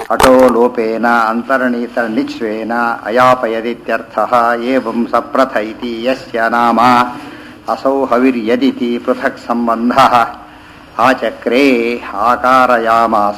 Auto ಲೋಪೇನ ಅಂತರ್ಣೀತ ನಿಚ್ವೇನ ಅಯಾಪಯದಿತ್ಯರ್ಥಃ ಏವಂ ಸಪ್ರಥ ಇತಿ ಯಸ್ಯ ನಾಮ ಅಸೌ ಹವಿರ್ಯದಿತಿ ಪೃಥಕ್ ಸಂಬಂಧಃ ಆಚಕ್ರೇ ಆಕಾರಯಾಮಾಸ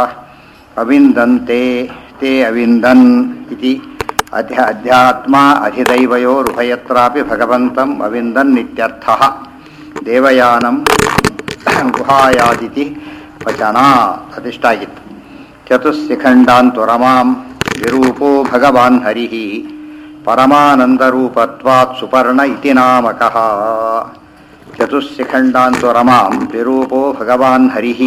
ಅವಿಂದಂತೆ ತೇ ಅವಿಂದನ್ ಇತಿ ಅಧ್ಯ ಅಧ್ಯಾತ್ಮ ಅಧಿದೈವಯೋರುಭಯತ್ರಾಪಿ ಭಗವಂತಂ ಅವಿಂದನ್ ಇತ್ಯರ್ಥಃ ದೇವಯಾನಂ ಗುಹಾಯಾದಿತಿ ವಚನ ಅದಿಷ್ಟಾಗಿತ್ತು ಚತುಸ್ಸಿಖಂಡಾಂತು ರಮಾಂ ವಿರೂಪೋ ಭಗವಾನ್ ಹರಿಃ ಪರಮಾನಂದರೂಪತ್ವಾತ್ ಸುಪರ್ಣ ಇತಿ ನಾಮಕಃ ಚತುಸ್ಸಿಖಂಡಾಂತು ರಮಾಂ ವಿರೂಪೋ ಭಗವಾನ್ ಹರಿಃ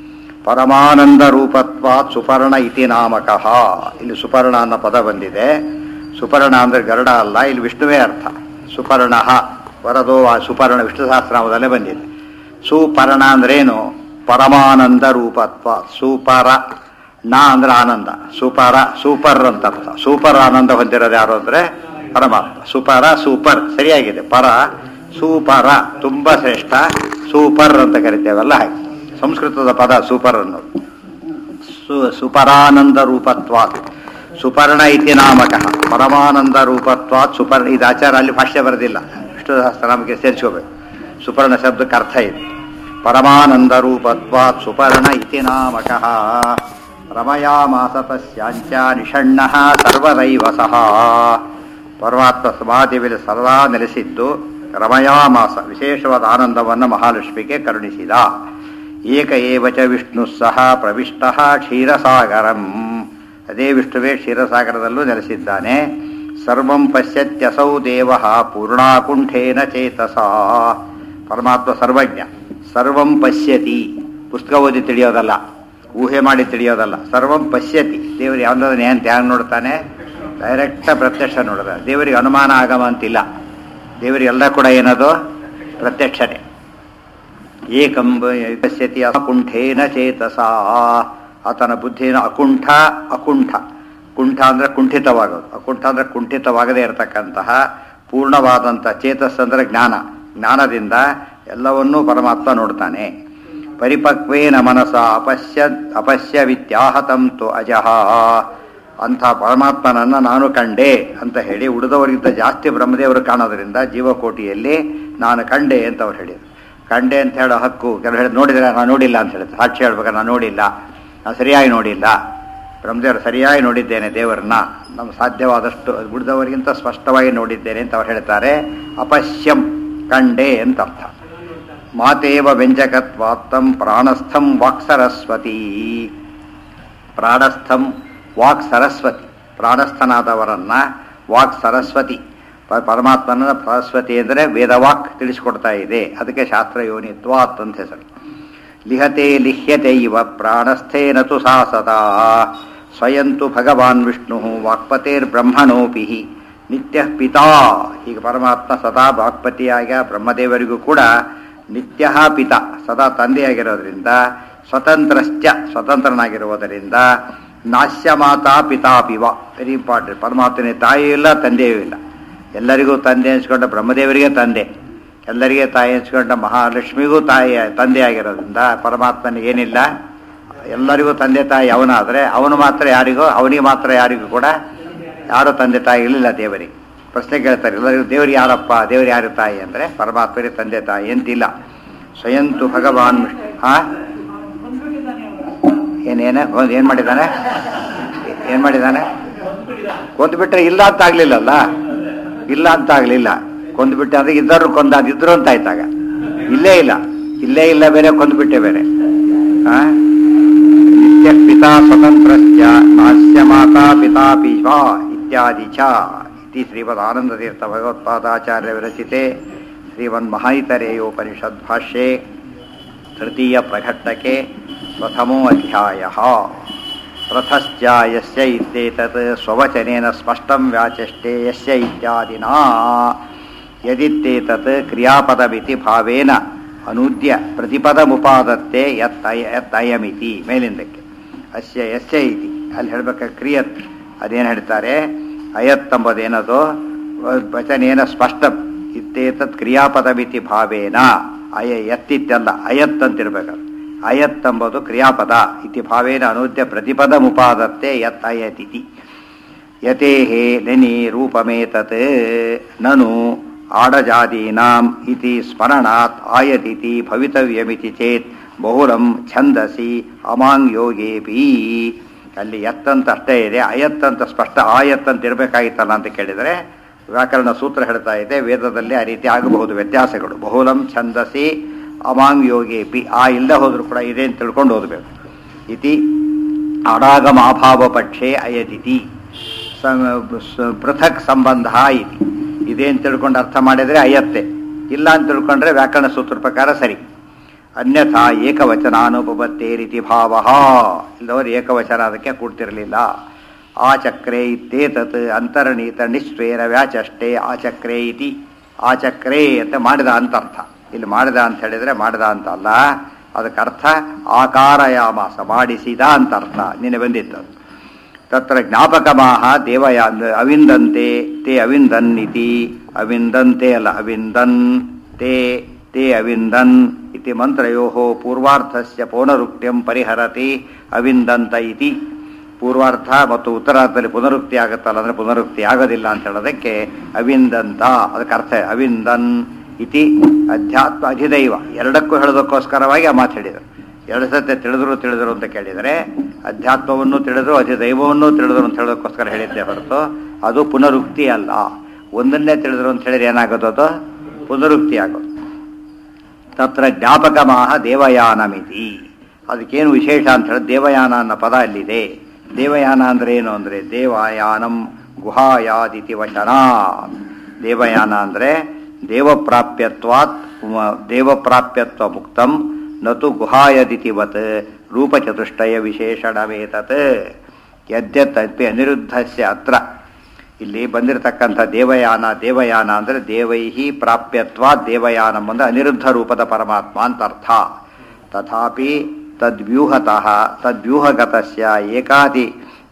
ಪರಮಾನಂದರೂಪತ್ವಾತ್ ಸುಪರ್ಣ ಇತಿ ನಾಮಕಃ ಇಲ್ಲಿ ಸುಪರ್ಣ ಅನ್ನೋ ಪದ ಬಂದಿದೆ ಸುಪರ್ಣ ಅಂದ್ರೆ ಗರುಡ ಅಲ್ಲ ಇಲ್ಲಿ ವಿಷ್ಣುವೇ ಅರ್ಥ ಸುಪರ್ಣ ವರದೋ ಆ ಸುಪರ್ಣ ವಿಷ್ಣು ಸಹಸ್ರನಾಮದಲ್ಲೇ ಬಂದಿದೆ ಸುಪರ್ಣ ಅಂದ್ರೇನು ಪರಮಾನಂದ ರೂಪತ್ವ ಸೂಪರ ನ ಅಂದ್ರೆ ಆನಂದ ಸೂಪರ ಸೂಪರ್ ಅಂತ ಅರ್ಥ ಸೂಪರ್ ಆನಂದ ಹೊಂದಿರೋದು ಯಾರು ಅಂದ್ರೆ ಪರಮಾತ್ಮ ಸುಪರ ಸೂಪರ್ ಸರಿಯಾಗಿದೆ ಪರ ಸೂಪರ ತುಂಬಾ ಶ್ರೇಷ್ಠ ಸೂಪರ್ ಅಂತ ಕರಿತೇವಲ್ಲ ಹಾಗೆ ಸಂಸ್ಕೃತದ ಪದ ಸೂಪರ್ ಅನ್ನೋದು ಸು ಸುಪರಾನಂದ ರೂಪತ್ವಾತ್ ಸುಪರ್ಣ ಇತಿ ನಾಮಕ ಪರಮಾನಂದ ರೂಪತ್ವಾತ್ ಸುಪರ್ಣ ಇದು ಆಚಾರ ಅಲ್ಲಿ ಭಾಷ್ಯ ಬರೆದಿಲ್ಲ ವಿಷ್ಣು ಸಹಸ್ರನಾಮಕ್ಕೆ ಸೇರಿಸ್ಕೋಬೇಕು ಸುಪರ್ಣ ಶಬ್ದಕ್ಕೆ ಅರ್ಥ ಇದೆ ಪರಮಾನಂದ ರೂಪತ್ವಾತ್ ಸುಪರ್ಣ ಇತಿ ನಾಮಕ ರಮಯಾಮಾಸ ತಸ್ಯಾಂಚ ನಿಷಣ್ಣ ಸರ್ವದೈವ ಸಹ ಪರಮಾತ್ಮ ಸಮಾಧಿಯಲ್ಲಿ ಸದಾ ನೆಲೆಸಿದ್ದು ರಮಯಾಮಾಸ ವಿಶೇಷವಾದ ಆನಂದವನ್ನು ಮಹಾಲಕ್ಷ್ಮಿಗೆ ಕರುಣಿಸಿದ ಏಕ ಏವ ಚ ವಿಷ್ಣು ಸಹ ಪ್ರವಿಷ್ಟ ಕ್ಷೀರಸಾಗರಂ ಅದೇ ವಿಷ್ಣುವೇ ಕ್ಷೀರಸಾಗರದಲ್ಲೂ ನೆಲೆಸಿದ್ದಾನೆ ಸರ್ವಂ ಪಶ್ಯತ್ಯಸೌ ದೇವ ಪೂರ್ಣಾಕುಂಠೇನ ಚೇತಸ ಪರಮಾತ್ಮ ಸರ್ವಜ್ಞ ಸರ್ವಂ ಪಶ್ಯತಿ ಪುಸ್ತಕ ಓದಿ ತಿಳಿಯೋದಲ್ಲ ಊಹೆ ಮಾಡಿ ತಿಳಿಯೋದಲ್ಲ ಸರ್ವಂ ಪಶ್ಯತಿ ದೇವರು ಯಾವುದಾದ್ರು ಏನು ಧ್ಯಾನ ನೋಡ್ತಾನೆ ಡೈರೆಕ್ಟ ಪ್ರತ್ಯಕ್ಷ ನೋಡಿದ ದೇವರಿಗೆ ಅನುಮಾನ ಆಗಮ ಅಂತಿಲ್ಲ ದೇವರಿಗೆಲ್ಲ ಕೂಡ ಏನದು ಪ್ರತ್ಯಕ್ಷನೇ ಏಕಂ ಪಶ್ಯತಿ ಅಕುಂಠೇನ ಚೇತಸ ಆತನ ಬುದ್ಧಿನ ಅಕುಂಠ ಅಕುಂಠ ಕುಂಠ ಅಂದ್ರೆ ಕುಂಠಿತವಾಗೋದು ಅಕುಂಠ ಅಂದ್ರೆ ಕುಂಠಿತವಾಗದೇ ಇರತಕ್ಕಂತಹ ಪೂರ್ಣವಾದಂಥ ಚೇತಸ್ ಅಂದ್ರೆ ಜ್ಞಾನ ಜ್ಞಾನದಿಂದ ಎಲ್ಲವನ್ನೂ ಪರಮಾತ್ಮ ನೋಡ್ತಾನೆ ಪರಿಪಕ್ವೇನ ಮನಸ ಅಪಶ್ಯ ಅಪಶ್ಯವಿತ್ಯಾಹತಂ ತು ಅಜಹ ಅಂಥ ಪರಮಾತ್ಮನನ್ನು ನಾನು ಕಂಡೆ ಅಂತ ಹೇಳಿ ಉಳಿದವರಿಗಿಂತ ಜಾಸ್ತಿ ಬ್ರಹ್ಮದೇವರು ಕಾಣೋದ್ರಿಂದ ಜೀವಕೋಟಿಯಲ್ಲಿ ನಾನು ಕಂಡೆ ಅಂತ ಅವ್ರು ಹೇಳಿದರು ಕಂಡೆ ಅಂತ ಹೇಳೋ ಹಕ್ಕು ಕೆಲವು ಹೇಳಿ ನೋಡಿದ್ರೆ ನಾನು ನೋಡಿಲ್ಲ ಅಂತ ಹೇಳಿದ್ರು ಸಾಕ್ಷಿ ಹೇಳ್ಬೇಕಾದ್ರೆ ನಾನು ನೋಡಿಲ್ಲ ನಾನು ಸರಿಯಾಗಿ ನೋಡಿಲ್ಲ ಬ್ರಹ್ಮದೇವರು ಸರಿಯಾಗಿ ನೋಡಿದ್ದೇನೆ ದೇವರನ್ನ ನಮ್ಮ ಸಾಧ್ಯವಾದಷ್ಟು ಉಳಿದವರಿಗಿಂತ ಸ್ಪಷ್ಟವಾಗಿ ನೋಡಿದ್ದೇನೆ ಅಂತ ಅವ್ರು ಹೇಳ್ತಾರೆ ಅಪಶ್ಯಂ ಕಂಡೆ ಅಂತ ಅರ್ಥ ಮಾತೇವ ವ್ಯಂಜಕತ್ವಾತ್ತಂ ಪ್ರಾಣಸ್ಥಂ ವಾಕ್ ಸರಸ್ವತಿ ಪ್ರಾಣಸ್ಥಂ ವಾಕ್ ಸರಸ್ವತಿ ಪ್ರಾಣಸ್ಥನಾದವರನ್ನ ವಾಕ್ ಸರಸ್ವತಿ ಪರಮಾತ್ಮನ ಸರಸ್ವತಿ ಅಂದರೆ ವೇದವಾಕ್ ತಿಳಿಸ್ಕೊಡ್ತಾ ಇದೆ ಅದಕ್ಕೆ ಶಾಸ್ತ್ರ ಯೋನಿತ್ವಾತ್ ಅಂತ ಹೆಸರು ಲಿಹತೆ ಲಿಹ್ಯತೆ ಇವ ಪ್ರಾಣಸ್ಥೇನ ತು ಸಾ ಸದಾ ಸ್ವಯಂತು ಭಗವಾನ್ ವಿಷ್ಣು ವಾಕ್ಪತೇರ್ಬ್ರಹ್ಮಣೋಪಿ ನಿತ್ಯ ಪಿತಾ ಹೀಗೆ ಪರಮಾತ್ಮ ಸದಾ ವಾಕ್ಪತಿಯಾಗ ಬ್ರಹ್ಮದೇವರಿಗೂ ಕೂಡ ನಿತ್ಯ ಪಿತ ಸದಾ ತಂದೆಯಾಗಿರೋದ್ರಿಂದ ಸ್ವತಂತ್ರಶ್ಚ ಸ್ವತಂತ್ರನಾಗಿರುವುದರಿಂದ ನಾಶ್ಯ ಮಾತಾ ಪಿತಾಪಿವ ವೆರಿ ಇಂಪಾರ್ಟೆಂಟ್ ಪರಮಾತ್ಮನೇ ತಾಯಿಯೂ ಇಲ್ಲ ತಂದೆಯೂ ಇಲ್ಲ ಎಲ್ಲರಿಗೂ ತಂದೆ ಅನ್ಸ್ಕೊಂಡ ಬ್ರಹ್ಮದೇವರಿಗೆ ತಂದೆ ಎಲ್ಲರಿಗೆ ತಾಯಿ ಅನ್ಸ್ಕೊಂಡ ಮಹಾಲಕ್ಷ್ಮಿಗೂ ತಾಯಿ ತಂದೆ ಆಗಿರೋದ್ರಿಂದ ಪರಮಾತ್ಮನಿಗೆ ಏನಿಲ್ಲ ಎಲ್ಲರಿಗೂ ತಂದೆ ತಾಯಿ ಅವನಾದರೆ ಅವನು ಮಾತ್ರ ಯಾರಿಗೂ ಅವನಿಗೆ ಮಾತ್ರ ಯಾರಿಗೂ ಕೂಡ ಯಾರು ತಂದೆ ತಾಯಿ ಇರಲಿಲ್ಲ ದೇವರಿಗೆ ಪ್ರಶ್ನೆ ಕೇಳ್ತಾರೆ ಎಲ್ಲರಿಗೂ ದೇವ್ರಿಗೆ ಯಾರಪ್ಪ ದೇವ್ರು ಯಾರು ತಾಯಿ ಅಂದರೆ ಪರಮಾತ್ಮರಿಗೆ ತಂದೆ ತಾಯಿ ಅಂತಿಲ್ಲ ಸ್ವಯಂತು ಭಗವಾನ್ ಹಾ ಏನೇನ ಏನು ಮಾಡಿದ್ದಾನೆ ಏನು ಮಾಡಿದ್ದಾನೆ ಕೊಂದ್ಬಿಟ್ರೆ ಇಲ್ಲ ಅಂತ ಆಗ್ಲಿಲ್ಲಲ್ಲ ಇಲ್ಲ ಅಂತ ಆಗ್ಲಿಲ್ಲ ಕೊಂದ್ಬಿಟ್ಟೆ ಅಂದ್ರೆ ಇದ್ದರು ಕೊಂದ ಅದಿದ್ರು ಅಂತ ಆಯ್ತಾಗ ಇಲ್ಲೇ ಇಲ್ಲ ಇಲ್ಲೇ ಇಲ್ಲ ಬೇರೆ ಕೊಂದ್ಬಿಟ್ಟೆ ಬೇರೆ ಆ ನಿತ್ಯ ಪಿತಾ ಸ್ವತಂತ್ರಶ್ಚ ನಾಸ್ಯ ಮಾತಾ ಪಿತಾ ಪಿವಾ ಇತ್ಯಾದಿ ಚ ಇತಿ ಶ್ರೀಮದ್ ಆನಂದತೀರ್ಥ ಭಗವತ್ಪಾದಾಚಾರ್ಯ ವಿರಚಿತೆ ಶ್ರೀಮನ್ ಮಹಾಯಿತರೇಯೋಪನಿಷದ್ ಭಾಷ್ಯೆ ತೃತೀಯ ಪ್ರಘಟ್ಟಕೆ ಪ್ರಥಮೋ ಅಧ್ಯಾಯ ರಥಶ್ಚ ಯಸ್ಯ ಇತ್ಯೇತತ್ ಸ್ವವಚನೇನ ಸ್ಪಷ್ಟಂ ವ್ಯಾಚಷ್ಟೆ ಯಸ್ಯ ಇತ್ಯಾದಿನಾ ಯದಿತ್ಯೇತತ್ ಕ್ರಿಯಾಪದಮಿತಿ ಭಾವೇನ ಅನೂದ್ಯ ಪ್ರತಿಪದಮುಪಾದತ್ತೆ ಯತ್ತಯ ಯತ್ತಯಮಿತಿ ಮೇಲಿಂದಕ್ಕೆ ಅಸ್ಯ ಯಸ್ಯ ಇತಿ ಅಲ್ಲಿ ಹೇಳ್ಬೇಕ ಕ್ರಿಯತ್ ಅದೇನು ಹೇಳ್ತಾರೆ ಅಯತ್ ಎಂಬುದೇನದು ವಚನೇನ ಸ್ಪಷ್ಟಂ ಇತ್ತೇತತ್ ಕ್ರಿಯಾಪದಮಿತಿ ಭಾವೇನ ಅಯ ಎತ್ತಿತ್ತಲ್ಲ ಅಯತ್ ಅಂತಿರ್ಬೇಕದು ಅಯತ್ ಎಂಬುದು ಕ್ರಿಯಾಪದ ಇತಿ ಭಾವೇನ ಅನೂದ್ಯ ಪ್ರತಿಪದ ಮುಪಾದತ್ತೆ ಯತ್ ಅಯತಿತಿ ಯತೇಹೇ ನೆನಿ ರೂಪಮೇತತ್ ನನು ಆಡಜಾದೀನಾಂ ಇತಿ ಸ್ಮರಣಾತ್ ಆಯತಿತಿ ಭವಿತವ್ಯಮಿತಿ ಚೇತ್ ಬಹುಲಂ ಛಂದಸಿ ಅಮಾಂಗ್ ಯೋಗೇಪಿ ಅಲ್ಲಿ ಎತ್ತಂತ ಅಷ್ಟೇ ಇದೆ ಅಯತ್ತಂತ ಸ್ಪಷ್ಟ ಆಯತ್ತಂತ ಇರಬೇಕಾಗಿತ್ತಲ್ಲ ಅಂತ ಕೇಳಿದರೆ ವ್ಯಾಕರಣ ಸೂತ್ರ ಹೇಳ್ತಾ ಇದೆ ವೇದದಲ್ಲಿ ಆ ರೀತಿ ಆಗಬಹುದು ವ್ಯತ್ಯಾಸಗಳು ಬಹುಲಂ ಛಂದಸಿ ಅಮಾಂಗ್ ಯೋಗೇಪಿ ಆ ಇಲ್ಲದೆ ಹೋದರೂ ಕೂಡ ಇದೆ ಅಂತ ತಿಳ್ಕೊಂಡು ಓದಬೇಕು ಇತಿ ಅಡಾಗಮಾಭಾವ ಪಕ್ಷೆ ಅಯತಿತಿ ಪೃಥಕ್ ಸಂಬಂಧ ಇತಿ ಇದೆ ಅಂತ ತಿಳ್ಕೊಂಡು ಅರ್ಥ ಮಾಡಿದರೆ ಅಯತ್ತೆ ಇಲ್ಲ ಅಂತ ತಿಳ್ಕೊಂಡ್ರೆ ವ್ಯಾಕರಣ ಸೂತ್ರ ಪ್ರಕಾರ ಸರಿ ಅನ್ಯಥಾ ಏಕವಚನಾನುಪತ್ತೇ ರೀತಿ ಭಾವ ಇಲ್ಲವರು ಏಕವಚನ ಅದಕ್ಕೆ ಕೂಡ್ತಿರಲಿಲ್ಲ ಆ ಚಕ್ರೆ ಇತ್ತೇತತ್ ಅಂತರ್ನೀತ ನಿಶ್ವೇರ ವ್ಯಾಚಷ್ಟೇ ಆ ಚಕ್ರೆ ಇತಿ ಆ ಚಕ್ರೆ ಅಂತ ಮಾಡಿದ ಅಂತ ಅರ್ಥ ಇಲ್ಲಿ ಮಾಡಿದ ಅಂತ ಹೇಳಿದ್ರೆ ಮಾಡಿದ ಅಂತ ಅಲ್ಲ ಅದಕ್ಕೆ ಅರ್ಥ ಆಕಾರಯಾಮಾಸ ಮಾಡಿಸಿದ ಅಂತ ಅರ್ಥ ನಿನ್ನೆ ಬಂದಿತ್ತು ತತ್ರ ಜ್ಞಾಪಕಮಾಹ ದೇವಯ ಅವಿಂದಂತೆ ತೇ ಅವಿಂದನ್ ಇತಿ ಅವಿಂದಂತೆ ಅಲ್ಲ ಅವಿಂದನ್ ತೇ ತೇ ಅವಿಂದನ್ ಇತಿ ಮಂತ್ರಯೋ ಪೂರ್ವಾರ್ಥಸ್ಯ ಪೌನರುಕ್ತ್ಯಂ ಪರಿಹರತಿ ಅವಿಂದಂತ ಇತಿ ಪೂರ್ವಾರ್ಥ ಮತ್ತು ಉತ್ತರಾರ್ಥದಲ್ಲಿ ಪುನರುಕ್ತಿ ಆಗುತ್ತಲ್ಲ ಅಂದರೆ ಪುನರುಕ್ತಿ ಆಗೋದಿಲ್ಲ ಅಂತ ಹೇಳೋದಕ್ಕೆ ಅವಿಂದಂತ ಅದಕ್ಕೆ ಅರ್ಥ ಅವಿಂದನ್ ಇತಿ ಅಧ್ಯಾತ್ಮ ಅಧಿದೈವ ಎರಡಕ್ಕೂ ಹೇಳೋದಕ್ಕೋಸ್ಕರವಾಗಿ ಆ ಮಾತು ಹೇಳಿದರು ಎರಡು ಸತ್ಯ ತಿಳಿದ್ರು ತಿಳಿದ್ರು ಅಂತ ಕೇಳಿದರೆ ಅಧ್ಯಾತ್ಮವನ್ನು ತಿಳಿದ್ರು ಅಧಿದೈವವನ್ನು ತಿಳಿದ್ರು ಅಂತ ಹೇಳೋದಕ್ಕೋಸ್ಕರ ಹೇಳಿದ್ದೆ ಹೊರತು ಅದು ಪುನರುಕ್ತಿ ಅಲ್ಲ ಒಂದನ್ನೇ ತಿಳಿದ್ರು ಅಂತ ಹೇಳಿದ್ರೆ ಏನಾಗೋದು ಅದು ಪುನರುಕ್ತಿ ಆಗೋದು ತತ್ರ ಜ್ಞಾಪಕಮಾಹ ದೇವಯಾನಮಿತಿ ಅದಕ್ಕೇನು ವಿಶೇಷ ಅಂತ ಹೇಳಿ ದೇವಯಾನ ಅನ್ನೋ ಪದ ಅಲ್ಲಿದೆ ದೇವಯಾನ ಅಂದ್ರೆ ಏನು ಅಂದರೆ ದೇವಯಾನಂ ಗುಹಾಯಾದಿತಿ ವಚನ ದೇವಯಾನ ಅಂದರೆ ದೇವಪ್ರಾಪ್ಯತ್ವಾತ್ ದೇವಪ್ರಾಪ್ಯತ್ವ ಮುಕ್ತಂ ನತು ಗುಹಾಯದಿತಿವತ್ ರೂಪಚತುಷ್ಟಯ ವಿಶೇಷಣವೇತತ್ ಯದ್ಯತಪಿ ಅನಿರುದ್ಧಸ್ಯ ಅತ್ರ ಇಲ್ಲಿ ಬಂದಿರತಕ್ಕಂಥ ದೇವಯಾನ ದೇವಯಾನ ಅಂದರೆ ದೇವೈಹಿ ಪ್ರಾಪ್ಯತ್ವ ದೇವಯಾನಂ ಅಂದರೆ ಅನಿರುದ್ಧ ರೂಪದ ಪರಮಾತ್ಮ ಅಂತ ಅರ್ಥ ತಥಾಪಿ ತದ್ವ್ಯೂಹತಃ ತದ್ವ್ಯೂಹಗತಸ್ಯ ಏಕಾದಿ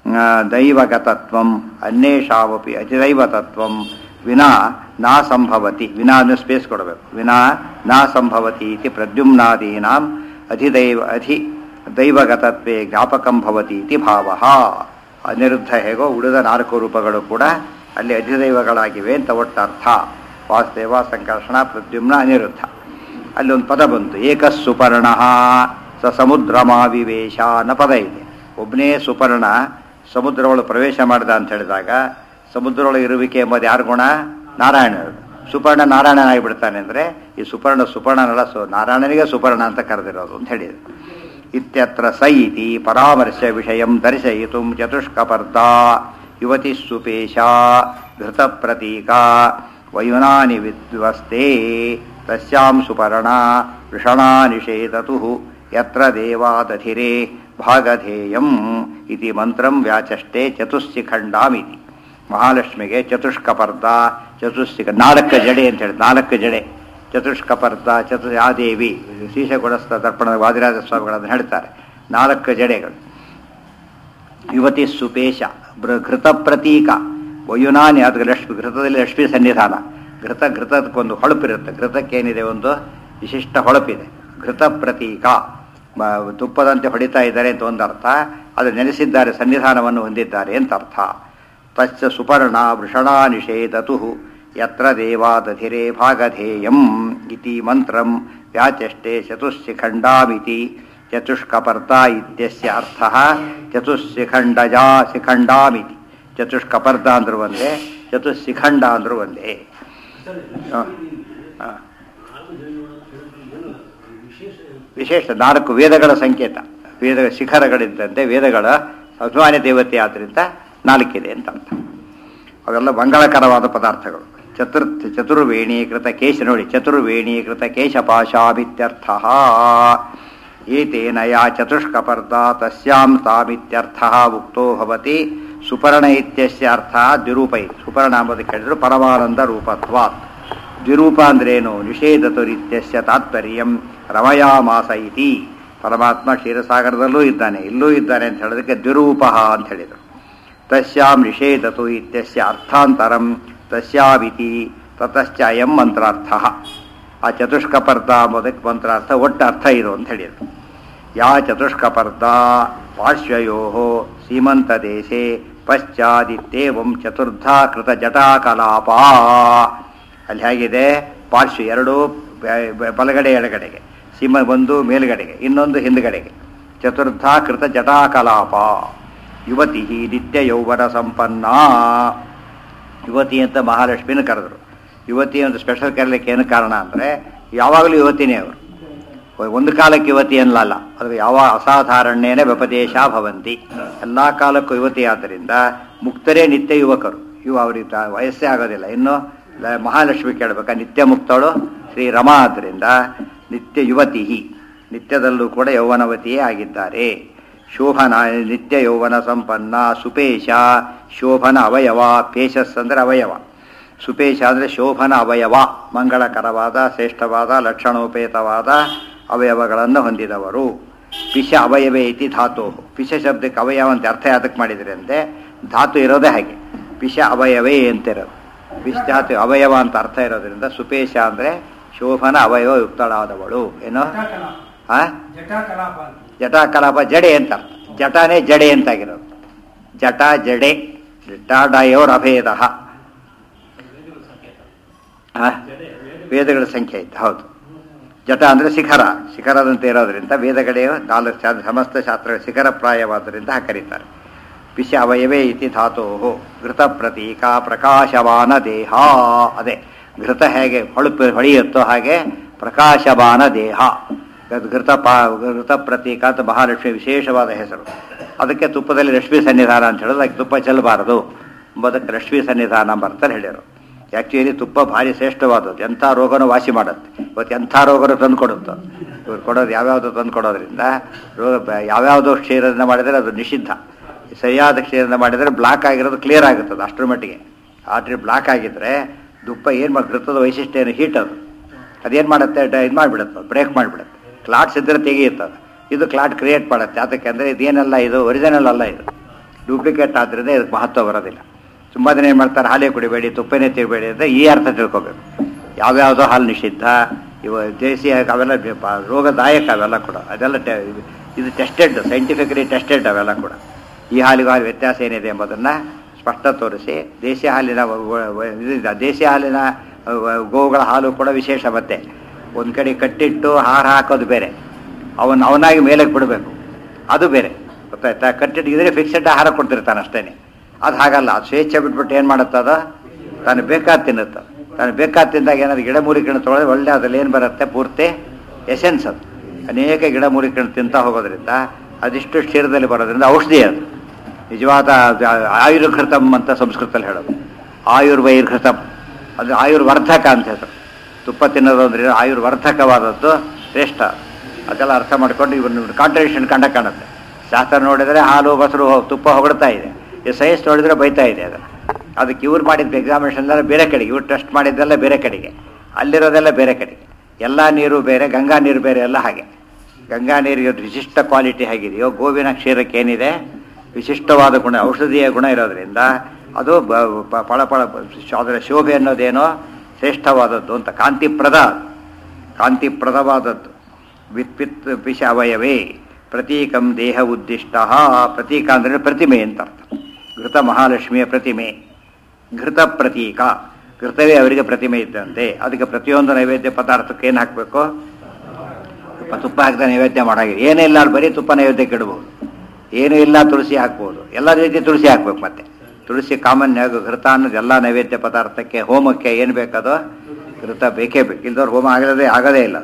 ದೈವಗತತ್ವಂ ಅನ್ಯೇಷಾವಪಿ ಅತಿದೈವತತ್ವಂ ವಿನಾ ನಾ ಸಂಭವತಿ ವಿನಾ ಅನ್ನು ಸ್ಪೇಸ್ ಕೊಡಬೇಕು ವಿನಾ ನಾ ಸಂಭವತಿ ಇತಿ ಪ್ರದ್ಯುಮ್ನಾದೀನಾಂ ಅಧಿದೈವ ಅಧಿ ದೈವಗತತ್ವೇ ಜ್ಞಾಪಕಂ ಭವತಿ ಇತಿ ಭಾವ ಅನಿರುದ್ಧ ಹೇಗೋ ಉಳಿದ ನಾಲ್ಕು ರೂಪಗಳು ಕೂಡ ಅಲ್ಲಿ ಅಧಿದೈವಗಳಾಗಿವೆ ಅಂತ ಒಟ್ಟರ್ಥ ವಾಸುದೇವ ಸಂಕರ್ಷಣ ಪ್ರದ್ಯುಮ್ನ ಅನಿರುದ್ಧ ಅಲ್ಲಿ ಒಂದು ಪದ ಬಂತು ಏಕ ಸುಪರ್ಣ ಸ ಸಮುದ್ರಮಾವಿವೇಶ ಅನ್ನೋ ಪದ ಇದೆ ಒಬ್ಬನೇ ಸುಪರ್ಣ ಸಮುದ್ರೊಳಗೆ ಪ್ರವೇಶ ಮಾಡಿದ ಅಂತ ಹೇಳಿದಾಗ ಸಮುದ್ರೊಳಗೆ ಇರುವಿಕೆ ಎಂಬುದು ಯಾರು ಗುಣ ನಾರಾಯಣ ಸುಪರ್ಣ ನಾರಾಯಣನಾಗಿಬಿಡ್ತಾನೆ ಅಂದರೆ ಈ ಸುಪರ್ಣ ಸುಪರ್ಣನಲ್ಲ ಸು ನಾರಾಯಣನಿಗೆ ಸುಪರ್ಣ ಅಂತ ಕರೆದಿರೋದು ಅಂತ ಹೇಳಿದರು ಇತ್ಯತ್ರ ಸ ಇತಿ ಪರಾಮರ್ಶ ವಿಷಯ ದರ್ಶಯಿತು ಚತುಷ್ಕಪರ್ಧ ಯುವತಿ ಸುಪೇಶ ಘೃತ ಪ್ರತೀಕ ವಯುನಾನಿ ವಿದ್ವಸ್ತೆ ತಸ್ಯಾಂ ಸುಪರ್ಣ ವೃಷಣಾ ನಿಷೇಧತು ಯತ್ರ ದೇವಾದಧಿರೆ ಭಾಗಧೇಯಂ ಇತಿ ಮಂತ್ರಂ ವ್ಯಾಚಷ್ಟೆ ಚತುಶ್ಚಿಖಂಡಾಮಿತಿ ಮಹಾಲಕ್ಷ್ಮಿಗೆ ಚತುಷ್ಕಪರ್ಧ ಚತುಶ್ಚಿಕ ನಾಲ್ಕು ಜಡೆ ಅಂತ ಹೇಳಿ ನಾಲ್ಕು ಜಡೆ ಚತುಷ್ಕಪರ್ಧ ಚತು ಯಾದೇವಿ ಶೀಶಗುಣಸ್ಥ ದರ್ಪಣ ವಾದಿರಾಜ ಸ್ವಾಮಿಗಳನ್ನು ಹೇಳ್ತಾರೆ ನಾಲ್ಕು ಜಡೆಗಳು ಯುವತಿ ಸುಪೇಶ ಘೃತ ಪ್ರತೀಕ ವಯುನಾನಿ ಅದು ಲಕ್ಷ್ಮಿ ಘೃತದಲ್ಲಿ ಲಕ್ಷ್ಮಿ ಸನ್ನಿಧಾನ ಘೃತ ಘೃತಕ್ಕೊಂದು ಹೊಳಪಿರುತ್ತೆ ಘೃತಕ್ಕೇನಿದೆ ಒಂದು ವಿಶಿಷ್ಟ ಹೊಳಪಿದೆ ಘೃತ ಪ್ರತೀಕ ತುಪ್ಪದಂತೆ ಹೊಡಿತಾ ಇದ್ದಾರೆ ಅಂತ ಒಂದು ಅರ್ಥ ಅದು ನೆನೆಸಿದ್ದಾರೆ ಸನ್ನಿಧಾನವನ್ನು ಹೊಂದಿದ್ದಾರೆ ಅಂತ ಅರ್ಥ ತಚ್ಚ ಸುಪರ್ಣ ವೃಷಣಾ ನಿಷೇಧತು ಯತ್ರ ದೇವಾದಧಿರೆ ಭಾಗಧೇಯಂ ಇತಿ ಮಂತ್ರಂ ವ್ಯಾಚಷ್ಟೆ ಚತುಶ್ಶಿಖಂಡಾಮಿತಿ ಚತುಷ್ಕಪರ್ತ ಇತ್ಯಸ್ಯ ಅರ್ಥ ಚತುಶ್ಶಿಖಂಡಜಾ ಶಿಖಂಡಾಮಿತಿ ಚತುಷ್ಕಪರ್ಧ ಅಂದ್ರೂ ಒಂದೇ ಚತುಶ್ಶಿಖಂಡ ಅಂದ್ರೂ ಒಂದೇ ವಿಶೇಷ ನಾಲ್ಕು ವೇದಗಳ ಸಂಕೇತ ವೇದ ಶಿಖರಗಳಿದ್ದಂತೆ ವೇದಗಳ ಅಭಿಮಾನಿ ದೇವತೆ ಆದ್ದರಿಂದ ನಾಲ್ಕಿದೆ ಅಂತ ಅರ್ಥ ಅವೆಲ್ಲ ಮಂಗಳಕರವಾದ ಪದಾರ್ಥಗಳು ಚತುರ್ ಚತುರ್ವೇಣೀಕೃತ ಕೇಶ ನೋಡಿ ಚತುರ್ವೇಣೀಕೃತ ಕೇಶಪಾಶಾಮಿತ್ಯರ್ಥ ಏತೇನ ಯಾ ಚತುಷ್ಕಪರ್ಧ ತಸ್ಯಾಂ ತಾಮಿತ್ಯರ್ಥ ಉಕ್ತೋ ಭವತಿ ಸುಪರ್ಣ ಇತ್ಯಸ್ಯ ಅರ್ಥ ದ್ವಿರೂಪ ಇತಿ ಸುಪರ್ಣ ಎಂಬುದಕ್ಕೆ ಹೇಳಿದ್ರು ಪರಮಾನಂದ ರೂಪತ್ವಾತ್ ದ್ವಿರೂಪ ಅಂದ್ರೇನು ನಿಷೇಧತುರಿತ್ಯಸ್ಯ ತಾತ್ಪರ್ಯಂ ರಮಯಾಮಾಸ ಇತಿ ಪರಮಾತ್ಮ ಕ್ಷೀರಸಾಗರದಲ್ಲೂ ಇದ್ದಾನೆ ಇಲ್ಲೂ ಇದ್ದಾನೆ ಅಂತ ಹೇಳೋದಕ್ಕೆ ದ್ವಿರೂಪ ಅಂತ ಹೇಳಿದರು ತಸ್ಯಾಂ ನಿಷೇಧತು ಇತ್ಯಸ್ಯ ಅರ್ಥಾಂತರಂ ತಸ್ಯಾವಿತಿ ತತಶ್ಚ ಅಯಂ ಮಂತ್ರಾರ್ಥ ಆ ಚತುಷ್ಕಪರ್ಧ ಎಂಬುದಕ್ಕೆ ಮಂತ್ರಾರ್ಥ ಒಟ್ಟು ಅರ್ಥ ಇದು ಅಂತ ಹೇಳಿದರು ಯಾ ಚತುಷ್ಕಪರ್ದ ಪಾರ್ಶ್ವಯೋ ಸೀಮಂತದೇಶೆ ಪಶ್ಚಾದಿತ್ಯೇವಂ ಚತುರ್ಧಾ ಕೃತ ಜಟಾಕಲಾಪ ಅಲ್ಲಿ ಹೇಗಿದೆ ಪಾರ್ಶ್ವ ಎರಡು ಬ- ಬ- ಬಲಗಡೆ ಎಡಗಡೆಗೆ ಸೀಮ ಒಂದು ಮೇಲುಗಡೆಗೆ ಇನ್ನೊಂದು ಹಿಂದುಗಡೆಗೆ ಚತುರ್ಧಾ ಕೃತ ಜಟಾಕಲಾಪ ಯುವತಿ ನಿತ್ಯ ಯೌವನ ಸಂಪನ್ನ ಯುವತಿ ಅಂತ ಮಹಾಲಕ್ಷ್ಮಿನ ಕರೆದ್ರು ಯುವತಿ ಅಂತ ಸ್ಪೆಷಲ್ ಕರೀಲಿಕ್ಕೆ ಏನು ಕಾರಣ ಅಂದರೆ ಯಾವಾಗಲೂ ಯುವತಿನೇ ಅವರು ಒಂದು ಕಾಲಕ್ಕೆ ಯುವತಿ ಅನ್ನಲ್ಲ ಅದು ಯಾವ ಅಸಾಧಾರಣ್ಯೇನೆ ವ್ಯಪದೇಶ ಭವಂತಿ ಎಲ್ಲ ಕಾಲಕ್ಕೂ ಯುವತಿ ಆದ್ದರಿಂದ ಮುಕ್ತರೇ ನಿತ್ಯ ಯುವಕರು ಇವು ಅವ್ರಿಗೆ ತ- ವಯಸ್ಸೇ ಆಗೋದಿಲ್ಲ ಇನ್ನು ಲ- ಮಹಾಲಕ್ಷ್ಮಿ ಕೇಳಬೇಕಾ ನಿತ್ಯ ಮುಕ್ತಳು ಶ್ರೀ ರಮಾ ಆದ್ದರಿಂದ ನಿತ್ಯ ಯುವತಿ ನಿತ್ಯದಲ್ಲೂ ಕೂಡ ಯೌವನವತಿಯೇ ಆಗಿದ್ದಾರೆ ಶೋಭನ ನಿತ್ಯ ಯೌವನ ಸಂಪನ್ನ ಸುಪೇಶ ಶೋಭನ ಅವಯವ ಪೇಶಸ್ ಅಂದರೆ ಅವಯವ ಸುಪೇಶ ಅಂದರೆ ಶೋಭನ ಅವಯವ ಮಂಗಳಕರವಾದ ಶ್ರೇಷ್ಠವಾದ ಲಕ್ಷಣೋಪೇತವಾದ ಅವಯವಗಳನ್ನು ಹೊಂದಿದವರು ಪಿಶ ಅವಯವೇ ಇತಿ ಧಾತು ಪಿಶ ಶಬ್ದಕ್ಕೆ ಅವಯವ ಅಂತ ಅರ್ಥ ಯಾತಕ್ಕೆ ಮಾಡಿದ್ರಿ ಅಂತೆ ಧಾತು ಇರೋದೇ ಹಾಗೆ ಪಿಶ ಅವಯವೇ ಅಂತಿರೋದು ಪಿಶ ಧಾತು ಅವಯವ ಅಂತ ಅರ್ಥ ಇರೋದ್ರಿಂದ ಸುಪೇಶ ಅಂದರೆ ಶೋಭನ ಅವಯವ ಯುಕ್ತಳಾದವಳು ಏನು ಆ ಜಟಾಕಲಾಪ ಅಂತ ಜಟಾಕಲಾಪ ಜಡೆ ಅಂತ ಅರ್ಥ ಜಟಾನೇ ಜಡೆ ಅಂತಾಗಿರೋದು ಜಟ ಜಡೆ ಜಟಾಡಯೋರ್ ಅಭೇದ ವೇದಗಳ ಸಂಖ್ಯೆ ಐತೆ ಹೌದು ಜಟ ಅಂದರೆ ಶಿಖರ ಶಿಖರದಂತೆ ಇರೋದ್ರಿಂದ ವೇದಗಳೆಯ ನಾಲ್ಕು ಶಾ- ಸಮಸ್ತ ಶಾಸ್ತ್ರಗಳ ಶಿಖರ ಪ್ರಾಯವಾದ್ದರಿಂದ ಹಾಗೆ ಕರೀತಾರೆ ಪಿಶ ಅವಯವೇ ಇತಿ ಧಾತು ಘೃತ ಪ್ರತೀಕ ಪ್ರಕಾಶವಾನ ದೇಹ ಅದೇ ಘೃತ ಹೇಗೆ ಹೊಳಪು ಹೊಳೆಯುತ್ತೋ ಹಾಗೆ ಪ್ರಕಾಶವಾನ ದೇಹ ಅದು ಘೃತ ಪಾ ಘೃತ ಪ್ರತೀಕ ಅಂತ ಮಹಾಲಕ್ಷ್ಮಿ ವಿಶೇಷವಾದ ಹೆಸರು ಅದಕ್ಕೆ ತುಪ್ಪದಲ್ಲಿ ಲಕ್ಷ್ಮೀ ಸನ್ನಿಧಾನ ಅಂತ ಹೇಳೋದು ಅದಕ್ಕೆ ತುಪ್ಪ ಚೆಲ್ಲಬಾರದು ಎಂಬುದಕ್ಕೆ ಲಕ್ಷ್ಮೀ ಸನ್ನಿಧಾನ ಬರ್ತಾರೆ ಹೇಳಿದರು ಆ್ಯಕ್ಚುಲಿ ತುಪ್ಪ ಭಾರಿ ಶ್ರೇಷ್ಠವಾದದ್ದು ಎಂಥ ರೋಗನೂ ವಾಸಿ ಮಾಡುತ್ತೆ ಇವತ್ತು ಎಂಥ ರೋಗನೂ ತಂದು ಕೊಡುತ್ತೆ ಇವ್ರು ಕೊಡೋದು ಯಾವ್ಯಾವುದು ತಂದು ಕೊಡೋದ್ರಿಂದ ರೋಗ ಬ- ಯಾವ್ಯಾವುದೋ ಕ್ಷೀರದಿಂದ ಮಾಡಿದರೆ ಅದು ನಿಷಿದ್ಧ ಸರಿಯಾದ ಕ್ಷೀರದಿಂದ ಮಾಡಿದರೆ ಬ್ಲಾಕ್ ಆಗಿರೋದು ಕ್ಲಿಯರ್ ಆಗುತ್ತದೆ ಅಷ್ಟರ ಮಟ್ಟಿಗೆ ಆದ್ರೆ ಬ್ಲಾಕ್ ಆಗಿದ್ರೆ ತುಪ್ಪ ಏನು ಮಾಡಿ ಘೃತದ ವೈಶಿಷ್ಟ್ಯ ಏನು ಹೀಟ್ ಅದು ಅದೇನು ಮಾಡುತ್ತೆ ಇದು ಮಾಡಿಬಿಡುತ್ತೆ ಬ್ರೇಕ್ ಮಾಡಿಬಿಡುತ್ತೆ ಕ್ಲಾಟ್ಸ್ ಇದ್ದರೆ ತೆಗೆಯುತ್ತೆ ಅದು ಇದು ಕ್ಲಾಟ್ ಕ್ರಿಯೇಟ್ ಮಾಡುತ್ತೆ ಅದಕ್ಕೆ ಅಂದರೆ ಇದೇನಲ್ಲ ಇದು ಒರಿಜಿನಲ್ ಅಲ್ಲ ಇದು ಡೂಪ್ಲಿಕೇಟ್ ಆದ್ದರಿಂದ ಇದಕ್ಕೆ ಮಹತ್ವ ಬರೋದಿಲ್ಲ ತುಂಬ ಜನ ಏನು ಮಾಡ್ತಾರೆ ಹಾಲೇ ಕುಡಿಬೇಡಿ ತುಪ್ಪನೇ ತಿನ್ನಬೇಡಿ ಅಂತ ಈ ಅರ್ಥ ತಿಳ್ಕೊಬೇಕು ಯಾವ್ಯಾವುದೋ ಹಾಲು ನಿಷಿದ್ಧ ಇವ ದೇಸಿ ಅವೆಲ್ಲ ಬೆ- ಪ- ರೋಗದಾಯಕ ಅವೆಲ್ಲ ಕೂಡ ಅದೆಲ್ಲ ಟೆ- ಇದು ಟೆಸ್ಟೆಡ್ ಸೈಂಟಿಫಿಕಲಿ ಟೆಸ್ಟೆಡ್ ಅವೆಲ್ಲ ಕೂಡ ಈ ಹಾಲಿಗೂ ಹಾಲು ವ್ಯತ್ಯಾಸ ಏನಿದೆ ಎಂಬುದನ್ನು ಸ್ಪಷ್ಟ ತೋರಿಸಿ ದೇಸಿ ಹಾಲಿನ ವ- ವ- ವ- ಇದಿದೆ. ದೇಸಿ ಹಾಲಿನ ಅಹ್, ವ- ಗೋವುಗಳ ಹಾಲು ಕೂಡ ವಿಶೇಷ ಮತ್ತೆ ಒಂದು ಕಡೆ ಕಟ್ಟಿಟ್ಟು ಹಾರ ಹಾಕೋದು ಬೇರೆ ಅವನು ಅವನಾಗಿ ಮೇಲಕ್ಕೆ ಬಿಡಬೇಕು ಅದು ಬೇರೆ ಗೊತ್ತಾಯ್ತಾ ಕಟ್ಟಿಟ್ಟು ಇದ್ರೆ ಫಿಕ್ಸೆಡ್ ಆಹಾರ ಕೊಡ್ತಿರ್ತಾನೆ ಅಷ್ಟೇನೆ ಅದು ಹಾಗಲ್ಲ ಅದು ಸ್ವೇಚ್ಛೆ ಬಿಟ್ಬಿಟ್ಟು ಏನು ಮಾಡುತ್ತದ ತಾನು ಬೇಕಾದ ತಿನ್ನುತ್ತೆ ತಾನು ಬೇಕಾದ ತಿಂದಾಗ ಏನಾದ್ರು ಗಿಡ ಮೂಲಿಕೆಯನ್ನು ತೊಳೆದ್ರೆ ಒಳ್ಳೆ ಅದ್ರಲ್ಲಿ ಏನು ಬರುತ್ತೆ ಪೂರ್ತಿ ಎಸೆನ್ಸ್ ಅದು ಅನೇಕ ಗಿಡ ಮೂಲಿಕೆಗಳನ್ನು ತಿಂತಾ ಹೋಗೋದ್ರಿಂದ ಅದಿಷ್ಟು ಕ್ಷೀರದಲ್ಲಿ ಬರೋದ್ರಿಂದ ಔಷಧಿ ಅದು ನಿಜವಾದ ಆಯುರ್ಘೃತಮ್ ಅಂತ ಸಂಸ್ಕೃತದಲ್ಲಿ ಹೇಳೋದು ಆಯುರ್ವೈರ್ಘೃತಮ್ ಅದು ಆಯುರ್ವರ್ಧಕ ಅಂತ ಹೆಸರು ತುಪ್ಪ ತಿನ್ನೋದು ಅಂದ್ರೆ ಆಯುರ್ವರ್ಧಕವಾದದ್ದು ಶ್ರೇಷ್ಠ ಅದೆಲ್ಲ ಅರ್ಥ ಮಾಡ್ಕೊಂಡು ಇವನು ಕಾಂಟ್ರಡಿಕ್ಷನ್ ಕಂಡ ಕಾಣುತ್ತೆ ಶಾಸ್ತ್ರ ನೋಡಿದರೆ ಹಾಲು ಮೊಸರು ಹೋ- ತುಪ್ಪ ಹೊಗಳ್ತಾ ಇದೆ ಈ ಸೈನ್ಸ್ ನೋಡಿದರೆ ಬೈತಾ ಇದೆ ಅದು ಅದಕ್ಕೆ ಇವ್ರು ಮಾಡಿದ ಎಕ್ಸಾಮಿನೇಷನ್ ಎಲ್ಲ ಬೇರೆ ಕಡೆಗೆ ಇವ್ರು ಟೆಸ್ಟ್ ಮಾಡಿದ್ದೆಲ್ಲ ಬೇರೆ ಕಡೆಗೆ ಅಲ್ಲಿರೋದೆಲ್ಲ ಬೇರೆ ಕಡೆಗೆ ಎಲ್ಲ ನೀರು ಬೇರೆ ಗಂಗಾ ನೀರು ಬೇರೆ ಎಲ್ಲ ಹಾಗೆ ಗಂಗಾ ನೀರಿಗೆ ಒಂದು ವಿಶಿಷ್ಟ ಕ್ವಾಲಿಟಿ ಹೇಗಿದೆಯೋ ಗೋವಿನ ಕ್ಷೀರಕ್ಕೆ ಏನಿದೆ ವಿಶಿಷ್ಟವಾದ ಗುಣ ಔಷಧೀಯ ಗುಣ ಇರೋದ್ರಿಂದ ಅದು ಬ- ಪ- ಫಳ ಫಳ ಅದರ ಶೋಭೆ ಅನ್ನೋದೇನೋ ಶ್ರೇಷ್ಠವಾದದ್ದು ಅಂತ ಕಾಂತಿಪ್ರದ ಕಾಂತಿಪ್ರದವಾದದ್ದು ವಿತ್ಪಿತ್ ಪಿಶ ಅವಯವೇ ಪ್ರತೀಕಂ ದೇಹ ಉದ್ದಿಷ್ಟ ಪ್ರತೀಕ ಅಂದರೆ ಪ್ರತಿಮೆ ಅಂತ ಅರ್ಥ ಘೃತ ಮಹಾಲಕ್ಷ್ಮಿಯ ಪ್ರತಿಮೆ ಘೃತ ಪ್ರತೀಕ ಘೃತವೇ ಅವರಿಗೆ ಪ್ರತಿಮೆ ಇದ್ದಂತೆ ಅದಕ್ಕೆ ಪ್ರತಿಯೊಂದು ನೈವೇದ್ಯ ಪದಾರ್ಥಕ್ಕೆ ಏನು ಹಾಕಬೇಕು ತುಪ್ಪ ತುಪ್ಪ ಹಾಕಿದ ನೈವೇದ್ಯ ಮಾಡಾಗಿದೆ ಏನೂ ಇಲ್ಲ ಅಲ್ಲಿ ಬರೀ ತುಪ್ಪ ನೈವೇದ್ಯಕ್ಕೆ ಇಡ್ಬೋದು ಏನೂ ಇಲ್ಲ ತುಳಸಿ ಹಾಕ್ಬೋದು ಎಲ್ಲ ರೀತಿ ತುಳಸಿ ಹಾಕ್ಬೇಕು ಮತ್ತೆ ತುಳಸಿ ಕಾಮನ್ ಘೃತ ಅನ್ನೋದು ಎಲ್ಲ ನೈವೇದ್ಯ ಪದಾರ್ಥಕ್ಕೆ ಹೋಮಕ್ಕೆ ಏನು ಬೇಕದು ಘೃತ ಬೇಕೇ ಬೇಕು ಇಲ್ದವ್ರು ಹೋಮ ಆಗದೇ ಆಗದೇ ಇಲ್ಲ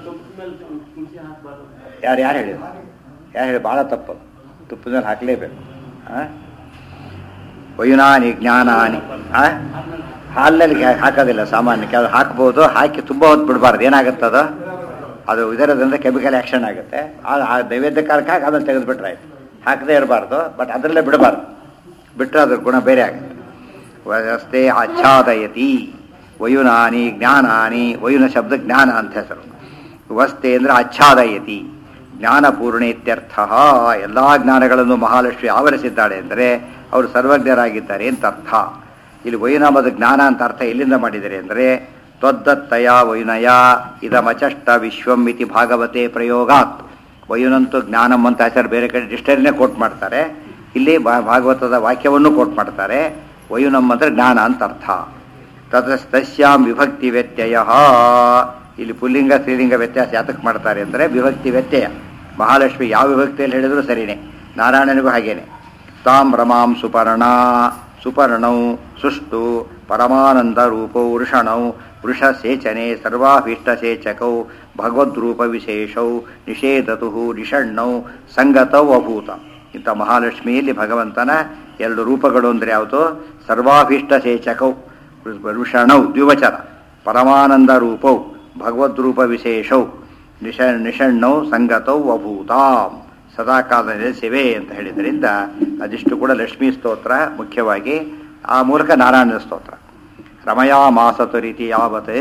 ಯಾರು ಯಾರು ಹೇಳಿದ್ರು ಯಾರು ಹೇಳಿ ಭಾಳ ತಪ್ಪು ತುಪ್ಪದ ಮೇಲೆ ಹಾಕಲೇಬೇಕು ಹಾಂ ವಯುನಾನಿ ಜ್ಞಾನಾನಿ ಆ? ಹಾಲಿನಲ್ಲಿ ಹಾ- ಹಾಕೋದಿಲ್ಲ ಸಾಮಾನ್ಯಕ್ಕೆ ಅದು ಹಾಕ್ಬೋದು ಹಾಕಿ ತುಂಬ ಹೊತ್ತು ಬಿಡಬಾರ್ದು ಏನಾಗುತ್ತದ ಅದು ಇದರದಿಂದ ಕೆಮಿಕಲ್ ಆ್ಯಕ್ಷನ್ ಆಗುತ್ತೆ ಆ- ಆ ನೈವೇದ್ಯ ಕಾಲಕ್ಕೆ ಹಾಕಿ ಆಮೇಲೆ ತೆಗೆದುಬಿಟ್ರೆ ಆಯ್ತು ಹಾಕದೇ ಇರಬಾರ್ದು ಬಟ್ ಅದರಲ್ಲೇ ಬಿಡಬಾರ್ದು ಬಿಟ್ಟರೆ ಅದ್ರ ಗುಣ ಬೇರೆ ಆಗುತ್ತೆ ವಸ್ತೆ ಆಚ್ಛಾದಯತಿ ವಯುನಾನಿ ಜ್ಞಾನಾನಿ ವಯುನ ಶಬ್ದ ಜ್ಞಾನ ಅಂತ ಹೆಸರು ವಸ್ತೆ ಅಂದರೆ ಆಚ್ಛಾದಯತಿ ಜ್ಞಾನಪೂರ್ಣ ಇತ್ಯರ್ಥ ಎಲ್ಲ ಜ್ಞಾನಗಳನ್ನು ಮಹಾಲಕ್ಷ್ಮಿ ಆವರಿಸಿದ್ದಾಳೆ ಅಂದರೆ ಅವರು ಸರ್ವಜ್ಞರಾಗಿದ್ದಾರೆ ಅಂತ ಅರ್ಥ ಇಲ್ಲಿ ವೈನಾಮದ ಜ್ಞಾನ ಅಂತ ಅರ್ಥ ಎಲ್ಲಿಂದ ಮಾಡಿದ್ದಾರೆ ಅಂದರೆ ತ್ವದ್ದತ್ತಯ ವೈನಯ ಇದಮಚಷ್ಟ ವಿಶ್ವಂ ಇತಿ ಭಾಗವತೆ ಪ್ರಯೋಗಾತ್ ವಯುನಂತೂ ಜ್ಞಾನಂ ಅಂತ ಆಚಾರ್ಯ ಬೇರೆ ಕಡೆ ಡಿಕ್ಷನರಿನೇ ಕೋಟ್ ಮಾಡ್ತಾರೆ ಇಲ್ಲಿ ಭಾ- ಭಾಗವತದ ವಾಕ್ಯವನ್ನು ಕೋಟ್ ಮಾಡ್ತಾರೆ ವಯುನಂ ಅಂದ್ರೆ ಜ್ಞಾನ ಅಂತ ಅರ್ಥ ತದ ತಸ್ಯಾಂ ವಿಭಕ್ತಿ ವ್ಯತ್ಯಯ ಇಲ್ಲಿ ಪುಲ್ಲಿಂಗ ಸ್ತ್ರೀಲಿಂಗ ವ್ಯತ್ಯಾಸ ಯಾತಕ್ಕೆ ಮಾಡ್ತಾರೆ ಅಂದರೆ ವಿಭಕ್ತಿ ವ್ಯತ್ಯಯ ಮಹಾಲಕ್ಷ್ಮಿ ಯಾವ ವಿಭಕ್ತಿಯಲ್ಲಿ ಹೇಳಿದ್ರು ಸರಿನೇ ನಾರಾಯಣನಿಗೂ ಹಾಗೇನೆ ತಾಂ ರಮಾಂ ಸುಪರ್ಣ ಸುಪರ್ಣೌ ಸುಷ್ಟು ಪರಮಾನಂದ ರೂಪೌ ವೃಷಣೌ ವೃಷಸೇಚನೆ ಸರ್ವಾಭೀಷ್ಟಸೇಚಕೌ ಭಗವದ್ರೂಪ ವಿಶೇಷೌ ನಿಷೇಧತು ನಿಷಣ್ಣೌ ಸಂಗತೌ ಅಭೂತ ಇಂಥ ಮಹಾಲಕ್ಷ್ಮಿಯಲ್ಲಿ ಭಗವಂತನ ಎರಡು ರೂಪಗಳು ಅಂದರೆ ಯಾವುದು ಸರ್ವಾಭೀಷ್ಟ ಸೇಚಕೌ ವೃಷಣೌ ದ್ವಿವಚನ ಪರಮಾನಂದ ರೂಪೌ ಭಗವದ್ರೂಪ ವಿಶೇಷೌ ನಿಷ ನಿಷಣ್ಣೌ ಸಂಗತೌ ಅಭೂತಾಂ ಸದಾಕಾಲ ನೆಲೆಸಿವೆ ಅಂತ ಹೇಳಿದ್ರಿಂದ ಅದಿಷ್ಟು ಕೂಡ ಲಕ್ಷ್ಮೀ ಸ್ತೋತ್ರ ಮುಖ್ಯವಾಗಿ ಆ ಮೂಲಕ ನಾರಾಯಣನ ಸ್ತೋತ್ರ ರಮಯಾ ಮಾಸತು ರೀತಿ ಯಾವತ್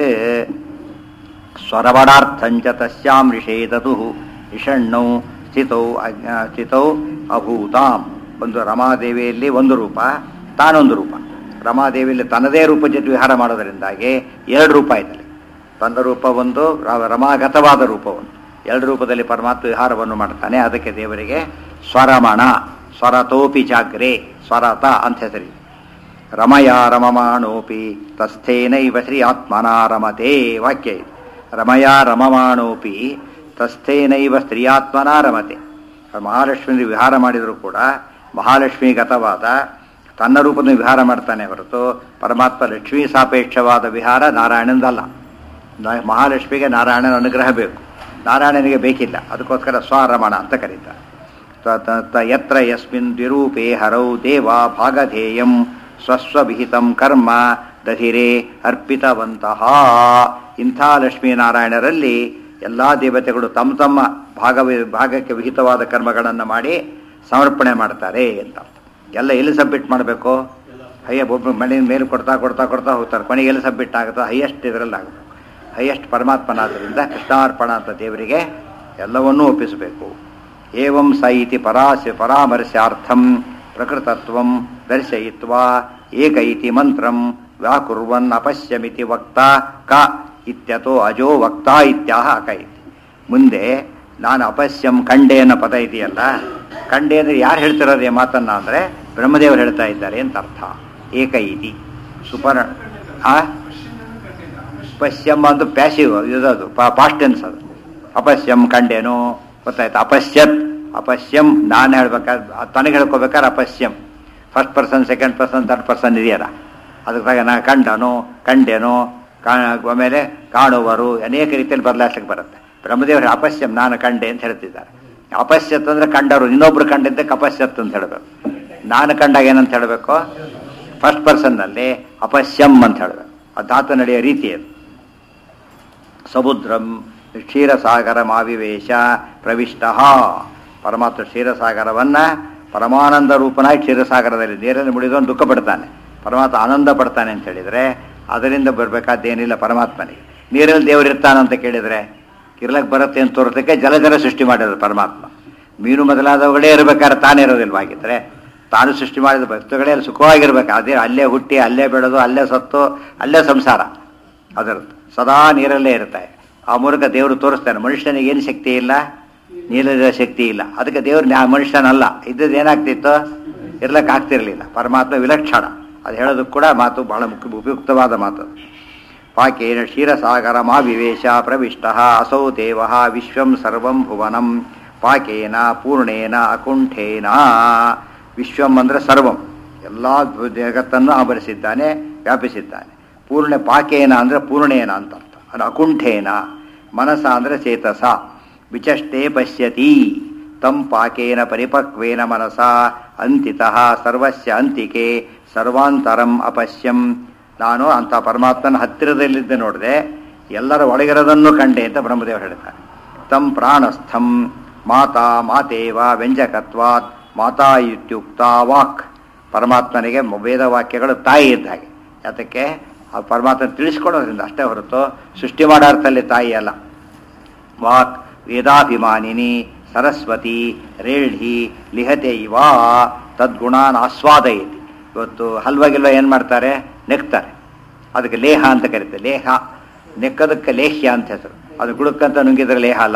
ಸ್ವರವಣಾರ್ಥಂಚ ತಸ್ಯಾಂ ನಿಷೇಧತು ನಿಷಣ್ಣೌ ಸ್ಥಿತೌ ಅಜ್ಞ- ಸ್ಥಿತೌ ಅಭೂತಾಂ ಒಂದು ರಮಾದೇವಿಯಲ್ಲಿ ಒಂದು ರೂಪ ತಾನೊಂದು ರೂಪ ರಮಾದೇವಿಯಲ್ಲಿ ತನ್ನದೇ ರೂಪ ಜೊತೆ ವಿಹಾರ ಮಾಡೋದರಿಂದಾಗಿ ಎರಡು ರೂಪ ಇದ್ದಲ್ಲಿ ತನ್ನ ರೂಪ ಒಂದು ರ- ರಮಾಗತವಾದ ರೂಪ ಒಂದು ಎರಡು ರೂಪದಲ್ಲಿ ಪರಮಾತ್ಮ ವಿಹಾರವನ್ನು ಮಾಡ್ತಾನೆ ಅದಕ್ಕೆ ದೇವರಿಗೆ ಸ್ವರಮಣ ಸ್ವರತೋಪಿ ಜಾಗ್ರೆ ಸ್ವರತ ಅಂತ ಹೆಸರಿದೆ ರಮಯ ರಮಮಾಣೋಪಿ ತಸ್ಥೇನೈವ ಶ್ರೀ ಆತ್ಮನ ರಮತೆ ವಾಕ್ಯ ಇದೆ ರಮಯ ರಮಮಾಣೋಪಿ ತಸ್ಥೇನೈವ ಸ್ತ್ರೀಯಾತ್ಮನ ರಮತೆ ಮಹಾಲಕ್ಷ್ಮಿ ವಿಹಾರ ಮಾಡಿದರೂ ಕೂಡ ಮಹಾಲಕ್ಷ್ಮಿ ಗತವಾದ ತನ್ನ ರೂಪದ ವಿಹಾರ ಮಾಡ್ತಾನೆ ಹೊರತು ಪರಮಾತ್ಮ ಲಕ್ಷ್ಮೀ ಸಾಪೇಕ್ಷವಾದ ವಿಹಾರ ನಾರಾಯಣಂದಲ್ಲ ನ- ಮಹಾಲಕ್ಷ್ಮಿಗೆ ನಾರಾಯಣನ ಅನುಗ್ರಹ ಬೇಕು ನಾರಾಯಣನಿಗೆ ಬೇಕಿಲ್ಲ ಅದಕ್ಕೋಸ್ಕರ ಸ್ವರಮಣ ಅಂತ ಕರೀತಾರೆ ತ- ತ- ತ- ಯತ್ರ ಯಸ್ಮಿನ್ ದ್ವಿರೂಪೇ ಹರೌ ದೇವ ಭಾಗಧೇಯಂ ಸ್ವಸ್ವವಿಹಿತಂ ಕರ್ಮ ದಧಿರೆ ಅರ್ಪಿತವಂತಹ ಇಂಥ ಲಕ್ಷ್ಮೀನಾರಾಯಣರಲ್ಲಿ ಎಲ್ಲ ದೇವತೆಗಳು ತಮ್ಮ ತಮ್ಮ ಭಾಗ ಭಾಗಕ್ಕೆ ವಿಹಿತವಾದ ಕರ್ಮಗಳನ್ನು ಮಾಡಿ ಸಮರ್ಪಣೆ ಮಾಡ್ತಾರೆ ಅಂತ ಎಲ್ಲ ಎಲ್ಲಿ ಸಬ್ಮಿಟ್ ಮಾಡಬೇಕು ಹಯ್ಯ ಒಬ್ಬರು ಮನೆ ಮೇಲೆ ಕೊಡ್ತಾ ಕೊಡ್ತಾ ಕೊಡ್ತಾ ಹೋಗ್ತಾರೆ ಕೊನೆಗೆ ಎಲ್ಲಿ ಸಬ್ಮಿಟ್ ಆಗುತ್ತೋ ಹೈಯೆಸ್ಟ್ ಇದರಲ್ಲಿ ಆಗಬೇಕು ಹೈಯೆಸ್ಟ್ ಪರಮಾತ್ಮನಾದ್ದರಿಂದ ಕೃಷ್ಣಾರ್ಪಣ ಅಂತ ದೇವರಿಗೆ ಎಲ್ಲವನ್ನೂ ಒಪ್ಪಿಸಬೇಕು ಏವಂ ಸ ಇತಿ ಪರಾಸ ಪರಾಮರ್ಶಾರ್ಥಂ ಪ್ರಕೃತತ್ವಂ ದರ್ಶಯಿತ್ವಾ ಏಕ ಇತಿ ಮಂತ್ರಂ ವ್ಯಾಕುರ್ವನ್ ಅಪಶ್ಯಮಿತಿ ವಕ್ತಾ ಕ ಇತ್ಯತೋ ಅಜೋ ವಕ್ತಾ ಇತ್ಯಾಹ ಅಕ ಇತಿ ಮುಂದೆ ನಾನು ಅಪಶ್ಯಂ ಕಂಡೆ ಅನ್ನೋ ಪದ ಇದೆಯಲ್ಲ ಕಂಡೆ ಅಂದರೆ ಯಾರು ಹೇಳ್ತಿರೋದು ಈ ಮಾತನ್ನ ಅಂದರೆ ಬ್ರಹ್ಮದೇವರು ಹೇಳ್ತಾ ಇದ್ದಾರೆ ಅಂತ ಅರ್ಥ ಏಕ ಇತಿ ಸುಪರ್ಣ ಆ ಪಶ್ಯಂ ಅದು ಪ್ಯಾಸಿವ್ ಇದದು ಪಾಸ್ಟ್ ಟೆನ್ಸ್ ಅದು ಅಪಶ್ಯಂ ಕಂಡೇನು ಗೊತ್ತಾಯ್ತು ಅಪಶ್ಯತ್ ಅಪಶ್ಯಂ ನಾನು ಹೇಳ್ಬೇಕಾದ್ರೆ ತನಗೆ ಹೇಳ್ಕೊಬೇಕಾದ್ರೆ ಅಪಶ್ಯಂ first person second person third person ಇದೆಯಲ್ಲ ಅದಕ್ಕೆ ನಾ ಕಂಡನು ಕಂಡೇನು ಕಾ ಆಮೇಲೆ ಕಾಣುವರು ಅನೇಕ ರೀತಿಯಲ್ಲಿ ಬದಲಾಯಿಸಕ್ಕೆ ಬರುತ್ತೆ ಬ್ರಹ್ಮದೇವರು ಅಪಶ್ಯಂ ನಾನು ಕಂಡೆ ಅಂತ ಹೇಳ್ತಿದ್ದಾರೆ ಅಪಶ್ಯತ್ ಅಂದ್ರೆ ಕಂಡರು ಇನ್ನೊಬ್ರು ಕಂಡಿದ್ದಕ್ಕೆ ಅಪಶ್ಯತ್ ಅಂತ ಹೇಳಬೇಕು ನಾನು ಕಂಡಾಗ ಏನಂತ ಹೇಳಬೇಕು ಫಸ್ಟ್ ಪರ್ಸನ್ನಲ್ಲಿ ಅಪಶ್ಯಂ ಅಂತ ಹೇಳಬೇಕು ಆ ಧಾತು ನಡೆಯೋ ರೀತಿ ಅದು ಸಮುದ್ರಂ ಕ್ಷೀರಸಾಗರ ಮಾವಿವೇಶ ಪ್ರವಿಷ್ಟ ಪರಮಾತ್ಮ ಕ್ಷೀರಸಾಗರವನ್ನ ಪರಮಾನಂದ ರೂಪನಾಗಿ ಕ್ಷೀರಸಾಗರದಲ್ಲಿ ನೀರಲ್ಲಿ ಮುಡಿದವನು ದುಃಖ ಪಡ್ತಾನೆ ಪರಮಾತ್ಮ ಆನಂದ ಪಡ್ತಾನೆ ಅಂತ ಹೇಳಿದರೆ ಅದರಿಂದ ಬರಬೇಕಾದ್ದೇನಿಲ್ಲ ಪರಮಾತ್ಮನಿಗೆ ನೀರಲ್ಲಿ ದೇವರು ಇರ್ತಾನಂತ ಕೇಳಿದರೆ ಇರ್ಲಕ್ಕೆ ಬರುತ್ತೆ ಅಂತ ತೋರೋದಕ್ಕೆ ಜಲಜಲ ಸೃಷ್ಟಿ ಮಾಡಿರೋದು ಪರಮಾತ್ಮ ಮೀನು ಮೊದಲಾದವುಗಳೇ ಇರಬೇಕಾದ್ರೆ ತಾನೇ ಇರೋದಿಲ್ವಾಗಿದ್ರೆ ತಾನು ಸೃಷ್ಟಿ ಮಾಡಿದ ವಸ್ತುಗಳೇ ಸುಖವಾಗಿರ್ಬೇಕು ಅದೇ ಅಲ್ಲೇ ಹುಟ್ಟಿ ಅಲ್ಲೇ ಬೆಳೆದು ಅಲ್ಲೇ ಸತ್ತು ಅಲ್ಲೇ ಸಂಸಾರ ಅದರದ್ದು ಸದಾ ನೀರಲ್ಲೇ ಇರ್ತಾರೆ ಆ ಮೂಲಕ ದೇವರು ತೋರಿಸ್ತಾನೆ ಮನುಷ್ಯನಿಗೆ ಏನು ಶಕ್ತಿ ಇಲ್ಲ ನೀರಿನ ಶಕ್ತಿ ಇಲ್ಲ ಅದಕ್ಕೆ ದೇವ್ರು ನ್ಯಾ ಮನುಷ್ಯನಲ್ಲ ಇದ್ದದ್ದು ಏನಾಗ್ತಿತ್ತು ಇರ್ಲಕ್ಕೆ ಆಗ್ತಿರ್ಲಿಲ್ಲ ಪರಮಾತ್ಮ ವಿಲಕ್ಷಣ ಅದು ಹೇಳೋದಕ್ಕೆ ಕೂಡ ಮಾತು ಬಹಳ ಮುಖ್ಯ ಉಪಯುಕ್ತವಾದ ಮಾತು ಪಾಕೇನ ಕ್ಷೀರಸಾಗರ ಮಾವಿವೇಶ ಪ್ರವಿಷ್ಟ ಅಸೌ ದೇವ ವಿಶ್ವಂ ಸರ್ವಂ ಭುವನಂ ಪಾಕೇನ ಪೂರ್ಣೇನ ಅಕುಂಠೇನ ವಿಶ್ವಂ ಅಂದರೆ ಸರ್ವಂ ಎಲ್ಲ ಜಗತ್ತನ್ನು ಆವರಿಸಿದ್ದಾನೆ ವ್ಯಾಪಿಸಿದ್ದಾನೆ ಪೂರ್ಣ ಪಾಕೇನ ಅಂದರೆ ಪೂರ್ಣೇನ ಅಂತ ಅರ್ಥ ಅದು ಅಕುಂಠೇನ ಮನಸ ಅಂದರೆ ಚೇತಸ ವಿಚಷ್ಟೇ ಪಶ್ಯತಿ ತಂ ಪಾಕೇನ ಪರಿಪಕ್ವೇನ ಮನಸ ಅಂತಿತಃ ಸರ್ವಸ್ಯ ಅಂತಿಕೆ ಸರ್ವಾಂತರಂ ಅಪಶ್ಯಂ ನಾನು ಅಂತ ಪರಮಾತ್ಮನ ಹತ್ತಿರದಲ್ಲಿದ್ದೆ ನೋಡಿದೆ ಎಲ್ಲರ ಒಳಗಿರೋದನ್ನು ಕಂಡೆ ಅಂತ ಬ್ರಹ್ಮದೇವರು ಹೇಳ್ತಾರೆ ತಂ ಪ್ರಾಣಸ್ಥಂ ಮಾತಾ ಮಾತೇವ ವ್ಯಂಜಕತ್ವಾತ್ ಮಾತಾ ಇತ್ಯುಕ್ತ ವಾಕ್ ಪರಮಾತ್ಮನಿಗೆ ವೇದವಾಕ್ಯಗಳು ತಾಯಿ ಇದ್ದ ಹಾಗೆ ಯಾತಕ್ಕೆ ಆ ಪರಮಾತ್ಮ ತಿಳಿಸ್ಕೊಡೋದ್ರಿಂದ ಅಷ್ಟೇ ಹೊರತು ಸೃಷ್ಟಿ ಮಾಡೋ ಅರ್ಥದಲ್ಲಿ ತಾಯಿ ಅಲ್ಲ ವಾಕ್ ವೇದಾಭಿಮಾನಿನಿ ಸರಸ್ವತಿ ರೇಢಿ ಲಿಹತೆ ಇವ ತದ್ಗುಣಾನ್ ಆಸ್ವಾದಯತಿ ಇವತ್ತು ಹಲ್ವ ಗಿಲ್ವ ಏನು ಮಾಡ್ತಾರೆ ನೆಕ್ತಾರೆ ಅದಕ್ಕೆ ಲೇಹ ಅಂತ ಕರೀತಾರೆ ಲೇಹ ನೆಕ್ಕದಕ್ಕೆ ಲೇಹ್ಯ ಅಂತ ಹೆಸರು ಅದು ಗುಡುಕ್ಕಂತ ನುಂಗಿದ್ರೆ ಲೇಹ ಅಲ್ಲ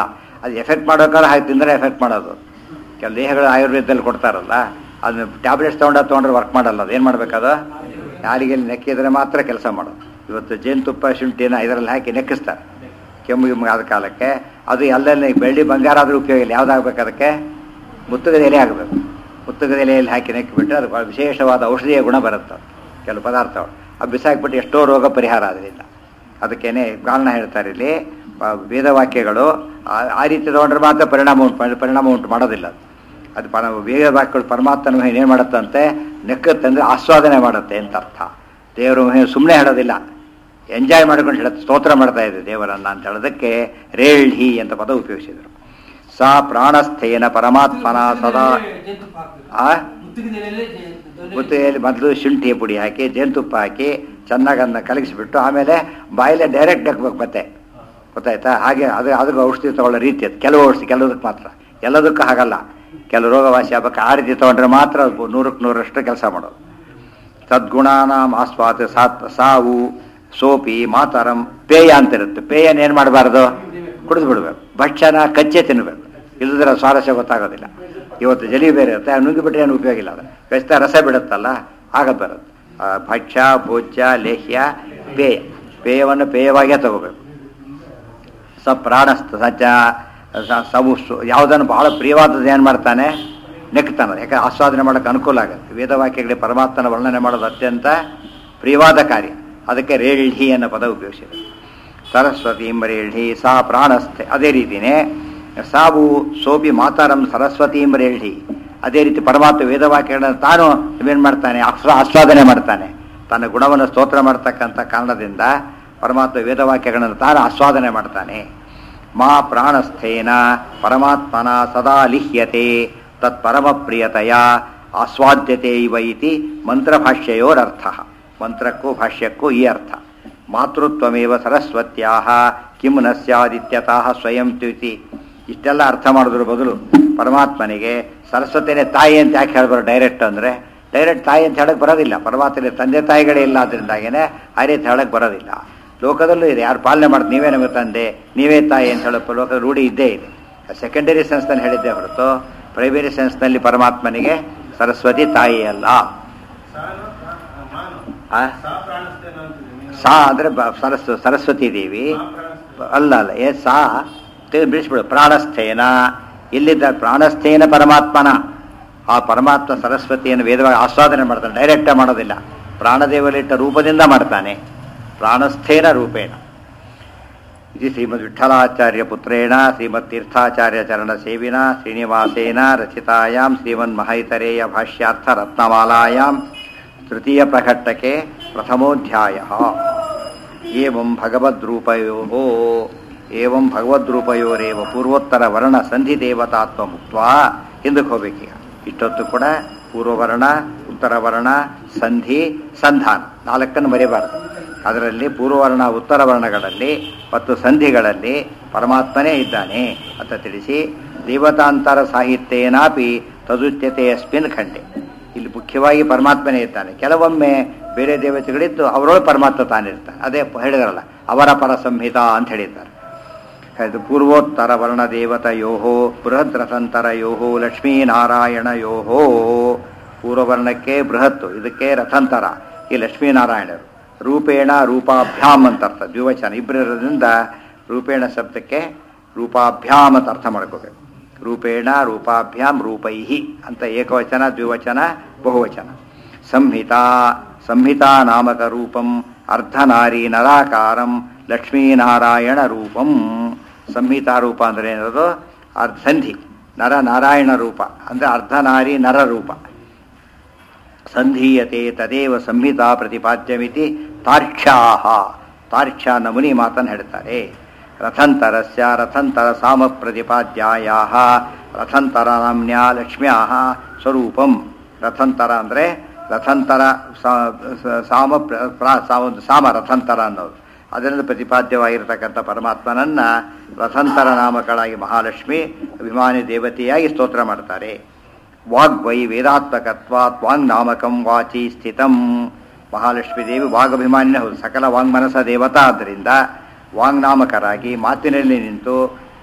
ಅದು ಎಫೆಕ್ಟ್ ಮಾಡೋಕ್ಕಾದ್ರೆ ಹಾಗೆ ತಿಂದರೆ ಎಫೆಕ್ಟ್ ಮಾಡೋದು ಕೆಲವು ದೇಹಗಳು ಆಯುರ್ವೇದದಲ್ಲಿ ಕೊಡ್ತಾರಲ್ಲ ಅದನ್ನ ಟ್ಯಾಬ್ಲೆಟ್ಸ್ ತೊಗೊಂಡ ತೊಗೊಂಡ್ರೆ ವರ್ಕ್ ಮಾಡಲ್ಲ ಅದು ಏನು ಮಾಡಬೇಕದು ಯಾರಿಗೆ ನೆಕ್ಕಿದ್ರೆ ಮಾತ್ರ ಕೆಲಸ ಮಾಡೋದು ಇವತ್ತು ಜೇನುತುಪ್ಪ ಶುಂಠಿನ ಇದರಲ್ಲಿ ಹಾಕಿ ನೆಕ್ಕಿಸ್ತಾರೆ ಕೆಮ್ಮು ಗಿಮ್ಮು ಆದ ಕಾಲಕ್ಕೆ ಅದು ಎಲ್ಲೆಲ್ಲಿ ಬೆಳ್ಳಿ ಬಂಗಾರ ಆದರೂ ಉಪಯೋಗ ಇಲ್ಲ ಯಾವುದಾಗಬೇಕು ಅದಕ್ಕೆ ಮುತ್ತುಗದ ಎಲೆ ಆಗಬೇಕು ಮುತ್ತುಗದ ಎಲೆಯಲ್ಲಿ ಹಾಕಿ ನೆಕ್ಕಿಬಿಟ್ರೆ ಅದು ಭಾಳ ವಿಶೇಷವಾದ ಔಷಧೀಯ ಗುಣ ಬರುತ್ತೆ ಕೆಲವು ಪದಾರ್ಥಗಳು ಅದು ಬಿಸಾಕ್ಬಿಟ್ಟು ಎಷ್ಟೋ ರೋಗ ಪರಿಹಾರ ಅದರಿಂದ ಅದಕ್ಕೇನೆ ಕಾರಣ ಹೇಳ್ತಾರೆ ಇಲ್ಲಿ ಆ, ವೇದವಾಕ್ಯಗಳು ಆ- ಆ ರೀತಿ ತಗೊಂಡ್ರೆ ಮಾತ್ರ ಪರಿಣಾಮ ಉಂಟು ಮಾಡಿ- ಪರಿಣಾಮ ಉಂಟು ಮಾಡೋದಿಲ್ಲ ಅದು. ಅದು ಪರ ವೇದವಾಕ್ಯಗಳು ಪರಮಾತ್ಮನ ಮಹಿಮೆ ಏನು ಮಾಡುತ್ತಂತೆ ನೆಕ್ಕತ್ತೆ ಅಂದರೆ ಆಸ್ವಾದನೆ ಮಾಡುತ್ತೆ ಅಂತ ಅರ್ಥ ದೇವರು ಮಹಿಮೆ ಸುಮ್ಮನೆ ಹೇಳೋದಿಲ್ಲ ಎಂಜಾಯ್ ಮಾಡ್ಕೊಂಡು ಹೇಳುತ್ತೆ ಸ್ತೋತ್ರ ಮಾಡ್ತಾ ಇದೆ ದೇವರನ್ನ ಅಂತ ಹೇಳೋದಕ್ಕೆ ರೇಳ್ಹಿ ಅಂತ ಪದ ಉಪಯೋಗಿಸಿದರು ಸಾ ಪ್ರಾಣಸ್ಥೇನ ಪರಮಾತ್ಮನ ಸದಾ ಆ ಮುತ್ತಿಗೆಯಲ್ಲಿ ಮೊದಲು ಶುಂಠಿ ಪುಡಿ ಹಾಕಿ ಜೇನುತುಪ್ಪ ಹಾಕಿ ಚೆನ್ನಾಗಿ ಅದನ್ನ ಕಲಗಿಸ್ಬಿಟ್ಟು ಆಮೇಲೆ ಬಾಯಿಲೆ ಡೈರೆಕ್ಟ್ ಹಾಕ್ಬೇಕು ಮತ್ತೆ ಗೊತ್ತಾಯ್ತಾ ಹಾಗೆ ಅದು ಅದಕ್ಕೆ ಔಷಧಿ ತಗೊಳ್ಳೋ ರೀತಿ ಅದು ಕೆಲವು ಔಷಧಿ ಕೆಲವುದಕ್ಕೆ ಮಾತ್ರ ಎಲ್ಲದಕ್ಕೂ ಹಾಗಲ್ಲ ಕೆಲವು ರೋಗವಾಸಿ ಆಗ್ಬೇಕು ಆ ರೀತಿ ತಗೊಂಡ್ರೆ ಮಾತ್ರ ಅದು ನೂರಕ್ಕೆ ನೂರಷ್ಟು ಕೆಲಸ ಮಾಡೋದು ಸದ್ಗುಣಾನಾಂ ಆಸ್ವಾದ ಸಾತ್ ಸಾವು ಸೋಪಿ ಮಾತರಂ ಪೇಯ ಅಂತ ಇರುತ್ತೆ ಪೇಯನ ಏನು ಮಾಡಬಾರ್ದು ಕುಡಿದು ಬಿಡ್ಬೇಕು ಭಕ್ಷ್ಯನ ಕಚ್ಚೆ ತಿನ್ನಬೇಕು ಇಲ್ಲದ್ರೆ ಸ್ವಾರಸ್ಯ ಗೊತ್ತಾಗೋದಿಲ್ಲ ಇವತ್ತು ಜಲಿ ಬೇರೆ ಇರುತ್ತೆ ನುಗ್ಗಿಬಿಟ್ರೆ ಏನು ಉಪಯೋಗ ಇಲ್ಲ ಅದು ಕಚ್ತ ರಸ ಬಿಡುತ್ತಲ್ಲ ಆಗ ಬರುತ್ತೆ ಆ, ಭಕ್ಷ್ಯ ಭೋಜ್ಯ ಲೇಹ್ಯ ಪೇಯ ಪೇಯವನ್ನು ಪೇಯವಾಗೇ ತಗೋಬೇಕು ಸ ಪ್ರಾಣಸ್ಥ ಸಜ್ಜ ಸ- ಸವು ಸು- ಯಾವುದನ್ನು ಬಹಳ ಪ್ರಿಯವಾದದ್ದು ಏನು ಮಾಡ್ತಾನೆ ನೆಕ್ತಾನೆ ಯಾಕೆ ಆಸ್ವಾದನೆ ಮಾಡೋಕ್ಕೆ ಅನುಕೂಲ ಆಗುತ್ತೆ ವೇದವಾಕ್ಯಗಳಿಗೆ ಪರಮಾತ್ಮನ ವರ್ಣನೆ ಮಾಡೋದು ಅತ್ಯಂತ ಪ್ರಿಯವಾದ ಕಾರ್ಯ ಅದಕ್ಕೆ ರೇಳ್ಹಿ ಅನ್ನೋ ಪದ ಉಪಯೋಗಿಸಿದೆ ಸರಸ್ವತಿ ರೇಳ್ಹಿ ಸಾ ಪ್ರಾಣಸ್ಥೆ ಅದೇ ರೀತಿನೇ ಸಾವು ಸೋಪಿ ಮಾತಾರಂ ಸರಸ್ವತಿ ರೇಳ್ಹಿ ಅದೇ ರೀತಿ ಪರಮಾತ್ಮ ವೇದವಾಕ್ಯಗಳನ್ನು ತಾನು ಏನು ಮಾಡ್ತಾನೆ ಆಸ್ವಾ ಆಸ್ವಾದನೆ ಮಾಡ್ತಾನೆ ತನ್ನ ಗುಣವನ್ನು ಸ್ತೋತ್ರ ಮಾಡ್ತಕ್ಕಂಥ ಕಾರಣದಿಂದ ಪರಮಾತ್ಮ ವೇದವಾಕ್ಯಗಳನ್ನು ತಾನು ಆಸ್ವಾದನೆ ಮಾಡ್ತಾನೆ ಮಾ ಪ್ರಾಣಸ್ಥೇನ ಪರಮಾತ್ಮನ ಸದಾ ಲಿಹ್ಯತೆ ತತ್ಪರಮ ಪ್ರಿಯತೆಯ ಆಸ್ವಾದ್ಯತೆ ಇವ ಇತಿ ಮಂತ್ರಭಾಷ್ಯಯೋರರ್ಥ ಮಂತ್ರಕ್ಕೂ ಭಾಷ್ಯಕ್ಕೂ ಈ ಅರ್ಥ ಮಾತೃತ್ವಮೇವ ಸರಸ್ವತ್ಯಾ ಕಿಂ ನ ಸ್ಯಾದಿತ್ಯತಃ ಸ್ವಯಂ ತ್ಯುತಿ ಇಷ್ಟೆಲ್ಲ ಅರ್ಥ ಮಾಡೋದ್ರ ಬದಲು ಪರಮಾತ್ಮನಿಗೆ ಸರಸ್ವತಿನೇ ತಾಯಿ ಅಂತ ಯಾಕೆ ಹೇಳ್ಬಾರ್ದು ಡೈರೆಕ್ಟ್ ಅಂದರೆ ಡೈರೆಕ್ಟ್ ತಾಯಿ ಅಂತ ಹೇಳಕ್ ಬರೋದಿಲ್ಲ ಪರಮಾತ್ಮನ ತಂದೆ ತಾಯಿಗಳೇ ಇಲ್ಲ ಅದರಿಂದಾಗೇನೆ ಆ ರೀತಿ ಹೇಳಕ್ ಬರೋದಿಲ್ಲ ಲೋಕದಲ್ಲೂ ಇದೆ ಯಾರು ಪಾಲನೆ ಮಾಡ್ತಾರೆ ನೀವೇ ನಮಗೆ ತಂದೆ ನೀವೇ ತಾಯಿ ಅಂತ ಹೇಳೋ ಲೋಕದ ರೂಢಿ ಇದ್ದೇ ಇದೆ ಸೆಕೆಂಡರಿ ಸೆನ್ಸ್ನಲ್ಲಿ ಹೇಳಿದ್ದೆ ಹೊರತು ಪ್ರೈಮರಿ ಸೆನ್ಸ್ನಲ್ಲಿ ಪರಮಾತ್ಮನಿಗೆ ಸರಸ್ವತಿ ತಾಯಿ ಅಲ್ಲ ಆ? ಸಾ ಅಂದರೆ ಸರಸ್ವ ಸರಸ್ವತಿ ದೇವಿ ಅಲ್ಲ ಅಲ್ಲ ಏ ಸಾ ತೆಗೆದು ಬಿಡಿಸ್ಬಿಡು ಪ್ರಾಣಸ್ಥೇನ ಇಲ್ಲಿದ್ದ ಪ್ರಾಣಸ್ಥೇನ ಪರಮಾತ್ಮನ ಆ ಪರಮಾತ್ಮ ಸರಸ್ವತಿಯನ್ನು ವೇದವಾಗಿ ಆಸ್ವಾದನೆ ಮಾಡ್ತಾನೆ ಡೈರೆಕ್ಟ್ ಮಾಡೋದಿಲ್ಲ ಪ್ರಾಣದೇವಲಿಟ್ಟ ರೂಪದಿಂದ ಮಾಡ್ತಾನೆ ಪ್ರಾಣಸ್ಥೇನ ರೂಪೇಣ ಇದು ಶ್ರೀಮದ್ ವಿಠಲಾಚಾರ್ಯ ಪುತ್ರೇಣ ಶ್ರೀಮದ್ ತೀರ್ಥಾಚಾರ್ಯ ಚರಣ ಸೇವಿನ ಶ್ರೀನಿವಾಸೇನ ರಚಿತಾಯಾಂ ಶ್ರೀಮನ್ ಮಹೈತರೇಯ ಭಾಷ್ಯಾರ್ಥ ರತ್ನಮಾಲಾಯಾಂ ತೃತೀಯ ಪ್ರಕಟಕೆ ಪ್ರಥಮೋಧ್ಯಾಯ ಏವಂ ಭಗವದ್ರೂಪಯೋ ಏವಂ ಭಗವದ್ರೂಪಯೋರೇವ ಪೂರ್ವೋತ್ತರ ವರ್ಣ ಸಂಧಿ ದೇವತಾತ್ವ ಮುಕ್ತ ಹಿಂದಕ್ಕೆ ಹೋಗ್ಬೇಕೀಗ ಇಷ್ಟೊತ್ತು ಕೂಡ ಪೂರ್ವವರ್ಣ ಉತ್ತರ ವರ್ಣ ಸಂಧಿ ಸಂಧಾನ ನಾಲ್ಕನ್ನು ಮರಿಬಾರದು ಅದರಲ್ಲಿ ಪೂರ್ವವರ್ಣ ಉತ್ತರ ವರ್ಣಗಳಲ್ಲಿ ಮತ್ತು ಸಂಧಿಗಳಲ್ಲಿ ಪರಮಾತ್ಮನೇ ಇದ್ದಾನೆ ಅಂತ ತಿಳಿಸಿ ದೇವತಾಂತರ ಸಾಹಿತ್ಯೇನಾಪಿ ತದುಚ್ಯತೆ ಅಸ್ಮಿನ್ ಖಂಡೆ ಇಲ್ಲಿ ಮುಖ್ಯವಾಗಿ ಪರಮಾತ್ಮನೇ ಇದ್ದಾನೆ ಕೆಲವೊಮ್ಮೆ ಬೇರೆ ದೇವತೆಗಳಿದ್ದು ಅವರೊಳಗೆ ಪರಮಾತ್ಮ ತಾನಿರ್ತಾನೆ ಅದೇ ಪ- ಹೇಳಿದಾರಲ್ಲ ಅವರ ಪರ ಸಂಹಿತ ಅಂತ ಹೇಳಿದ್ದಾರೆ ಇದು ಪೂರ್ವೋತ್ತರ ವರ್ಣ ದೇವತೆಯೋ ಬೃಹದ್ ರಥಂತರಯೋ ಲಕ್ಷ್ಮೀನಾರಾಯಣಯೋ ಪೂರ್ವವರ್ಣಕ್ಕೆ ಬೃಹತ್ತು ಇದಕ್ಕೆ ರಥಂತರ ಈ ಲಕ್ಷ್ಮೀನಾರಾಯಣರು ರೂಪೇಣ ರೂಪಾಭ್ಯಾಮ್ ಅಂತ ಅರ್ಥ ದ್ವಿವಚನ ಇಬ್ಬರಿರೋದ್ರಿಂದ ರೂಪೇಣ ಶಬ್ದಕ್ಕೆ ರೂಪಾಭ್ಯಾಮ್ ಅಂತ ಅರ್ಥ ಮಾಡ್ಕೋಬೇಕು ರೂಪೇಣ ರೂಪಾಭ್ಯಾಂ ರೂಪೈಹಿ ಅಂತ ಏಕವಚನ ದ್ವಿವಚನ ಬಹುವಚನ ಸಂಹಿತಾ ಸಂಹಿತಾ ನಾಮಕ ರೂಪಂ ಅರ್ಧನಾರಿ ನರಾಕಾರಂ ಲಕ್ಷ್ಮೀನಾರಾಯಣ ರೂಪಂ ಸಂಹಿತಾ ರೂಪ ಅಂದ್ರೆ ಏನದು ಅರ್ಧ ಸಂಧಿ ನರ ನಾರಾಯಣ ರೂಪ ಅಂದ್ರೆ ಅರ್ಧನಾರಿ ನರ ರೂಪ ಸಂಧೀಯತೆ ತದೇವ ಸಂಹಿತಾ ಪ್ರತಿಪಾದ್ಯಮಿತಿ ತಾರ್ಕ್ಷ್ಯಾಹ ತಾರ್ಕ್ಷ್ಯ ನಮುನಿ ಮಾತನ್ನು ಹೇಳ್ತಾರೆ ರಥಂತರಸ್ಯ ರಥಂತರ ಸಾಮ ಪ್ರತಿಪಾದ್ಯಾಯ ರಥಂತರ ನಾಮ್ನ್ಯ ಲಕ್ಷ್ಮ್ಯಾ ಸ್ವರೂಪಂ ರಥಂತರ ಅಂದರೆ ರಥಂತರ ಸಾ- ಸ- ಸಾಮ ಪ್ರ- ಪ್ರ- ಸಾ- ಒಂದು ಸಾಮ ರಥಂತರ ಅನ್ನೋದು ಅದರಿಂದ ಪ್ರತಿಪಾದ್ಯವಾಗಿರ್ತಕ್ಕಂಥ ಪರಮಾತ್ಮನನ್ನ ರಥಂತರ ನಾಮಕಳಾಗಿ ಮಹಾಲಕ್ಷ್ಮಿ ಅಭಿಮಾನಿ ದೇವತೆಯಾಗಿ ಸ್ತೋತ್ರ ಮಾಡ್ತಾರೆ ವಾಗ್ವೈ ವೇದಾತ್ಮಕತ್ವಾತ್ ವಾಂಗ್ ನಾಮಕಂ ವಾಚಿ ಸ್ಥಿತಂ ಮಹಾಲಕ್ಷ್ಮೀ ದೇವಿ ವಾಗಭಿಮಾನಿನೇ ಹೌದು ಸಕಲ ವಾಂಗ್ಮನಸ ದೇವತಾ ಆದ್ದರಿಂದ ವಾಂಗ್ನಾಮಕರಾಗಿ ಮಾತಿನಲ್ಲಿ ನಿಂತು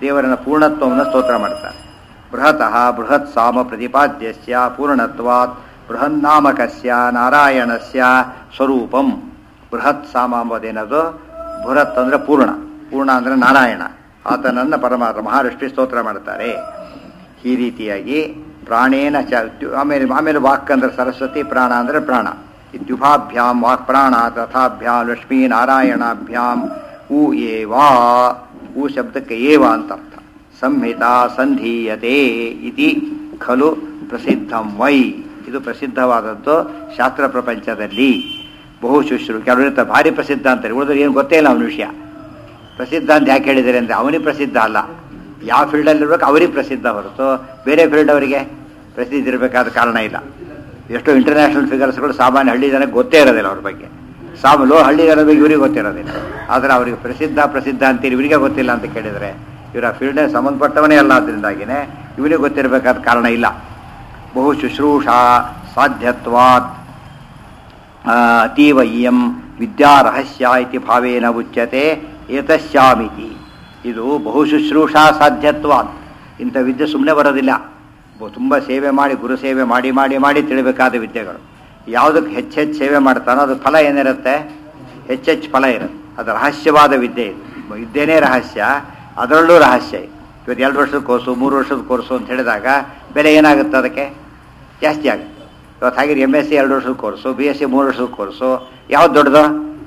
ದೇವರನ್ನ ಪೂರ್ಣತ್ವವನ್ನು ಸ್ತೋತ್ರ ಮಾಡ್ತಾರೆ ಬೃಹತಃ ಬೃಹತ್ ಸಾಮ ಪ್ರತಿಪಾದ್ಯಸ್ಯ ಪೂರ್ಣತ್ವಾತ್ ಬೃಹನ್ನಾಮಕಸ್ಯ ನಾರಾಯಣಸ್ಯ ಸ್ವರೂಪಂ ಬೃಹತ್ ಸಾಮ ಎಂಬುದೇನದು ಬೃಹತ್ ಅಂದ್ರೆ ಪೂರ್ಣ ಪೂರ್ಣ ಅಂದ್ರೆ ನಾರಾಯಣ ಆತನನ್ನ ಪರಮಾತ್ಮ ಮಹಾಲಕ್ಷ್ಮಿ ಸ್ತೋತ್ರ ಮಾಡ್ತಾರೆ ಈ ರೀತಿಯಾಗಿ ಪ್ರಾಣೇನ ಚ ದ್ಯು- ಆಮೇಲೆ ಆಮೇಲೆ ವಾಕ್ ಅಂದ್ರೆ ಸರಸ್ವತಿ ಪ್ರಾಣ ಅಂದ್ರೆ ಪ್ರಾಣ ದ್ಯುಭಾಭ್ಯಾಂ ವಾಕ್ ಪ್ರಾಣ ತಥಾಭ್ಯಾಂ ಲಕ್ಷ್ಮೀ ನಾರಾಯಣಾಭ್ಯಾಂ ಊ ಏವಾ ಊ ಶಬ್ದಕ್ಕೆ ಏವ ಅಂತ ಅರ್ಥ ಸಂಹಿತ ಸಂಧೀಯತೆ ಇತಿ ಖಲು ಪ್ರಸಿದ್ಧಂ ವೈ ಇದು ಪ್ರಸಿದ್ಧವಾದದ್ದು ಶಾಸ್ತ್ರ ಪ್ರಪಂಚದಲ್ಲಿ ಬಹು ಶುಶ್ರು ಕೆಲವರು ಇರ್ತಾರೆ, ಭಾರಿ ಪ್ರಸಿದ್ಧ ಅಂತಾರೆ ಉಳಿದ್ರೆ ಏನು ಗೊತ್ತೇ ಇಲ್ಲ ಅವನ ವಿಷಯ ಪ್ರಸಿದ್ಧ ಅಂತ ಯಾಕೆ ಹೇಳಿದ್ದಾರೆ ಅಂದರೆ ಅವನಿಗೆ ಪ್ರಸಿದ್ಧ ಅಲ್ಲ ಯಾವ ಫೀಲ್ಡಲ್ಲಿರ್ಬೇಕು ಅವರಿಗೆ ಪ್ರಸಿದ್ಧ ಹೊರತು ಬೇರೆ ಫೀಲ್ಡ್ ಅವರಿಗೆ ಪ್ರಸಿದ್ಧಿ ಇರಬೇಕಾದ ಕಾರಣ ಇಲ್ಲ ಎಷ್ಟೋ ಇಂಟರ್ನ್ಯಾಷನಲ್ ಫಿಗರ್ಸ್ಗಳು ಸಾಮಾನ್ಯ ಹಳ್ಳಿ ಜನಕ್ಕೆ ಗೊತ್ತೇ ಇರೋದಿಲ್ಲ ಅವ್ರ ಬಗ್ಗೆ ಸಾಮ ಲೋ ಹಳ್ಳಿ ಜನರ ಬಗ್ಗೆ ಇವರಿಗೆ ಗೊತ್ತಿರೋದಿಲ್ಲ ಆದರೆ ಅವರಿಗೆ ಪ್ರಸಿದ್ಧ ಪ್ರಸಿದ್ಧ ಅಂತೀರಿ ಇವರಿಗೆ ಗೊತ್ತಿಲ್ಲ ಅಂತ ಕೇಳಿದರೆ ಇವರ ಫೀಲ್ಡ್ಗೆ ಸಂಬಂಧಪಟ್ಟವನೇ ಅಲ್ಲ ಅದರಿಂದಾಗಿನೇ ಇವನಿಗೆ ಗೊತ್ತಿರಬೇಕಾದ ಕಾರಣ ಇಲ್ಲ ಬಹು ಶುಶ್ರೂಷಾ ಸಾಧ್ಯತ್ವಾತ್ ಆ, ಅತೀವ ಇಯಂ ವಿದ್ಯಾರಹಸ್ಯ ಇತಿ ಭಾವೇನ ಉಚ್ಯತೆ ಏತಸ್ಯಾಮಿತಿ ಇದು ಬಹು ಶುಶ್ರೂಷಾ ಸಾಧ್ಯತ್ವ ಇಂಥ ವಿದ್ಯೆ ಸುಮ್ಮನೆ ಬರೋದಿಲ್ಲ ಬ- ತುಂಬ ಸೇವೆ ಮಾಡಿ ಗುರು ಸೇವೆ ಮಾಡಿ ಮಾಡಿ ಮಾಡಿ ತಿಳಿಬೇಕಾದ ವಿದ್ಯೆಗಳು ಯಾವುದಕ್ಕೆ ಹೆಚ್ಚೆಚ್ಚು ಸೇವೆ ಮಾಡ್ತಾನೋ ಅದು ಫಲ ಏನಿರುತ್ತೆ ಹೆಚ್ಚೆಚ್ಚು ಫಲ ಇರುತ್ತೆ ಅದು ರಹಸ್ಯವಾದ ವಿದ್ಯೆ ಇದು ವಿದ್ಯೆನೇ ರಹಸ್ಯ ಅದರಲ್ಲೂ ರಹಸ್ಯ ಇದೆ ಇವತ್ತು ಎರಡು ವರ್ಷದ ಕೋರ್ಸು ಮೂರು ವರ್ಷದ ಕೋರ್ಸು ಅಂತ ಹೇಳಿದಾಗ ಬೆಲೆ ಏನಾಗುತ್ತೆ ಅದಕ್ಕೆ ಜಾಸ್ತಿ ಆಗುತ್ತೆ ಇವತ್ತು ಹಾಗೆ ಎಮ್ ಎಸ್ ಸಿ ಎರಡು ವರ್ಷದ ಕೋರ್ಸು ಬಿ ಎಸ್ ಸಿ ಮೂರು ವರ್ಷದ ಕೋರ್ಸು ಯಾವ್ದು ದೊಡ್ಡದು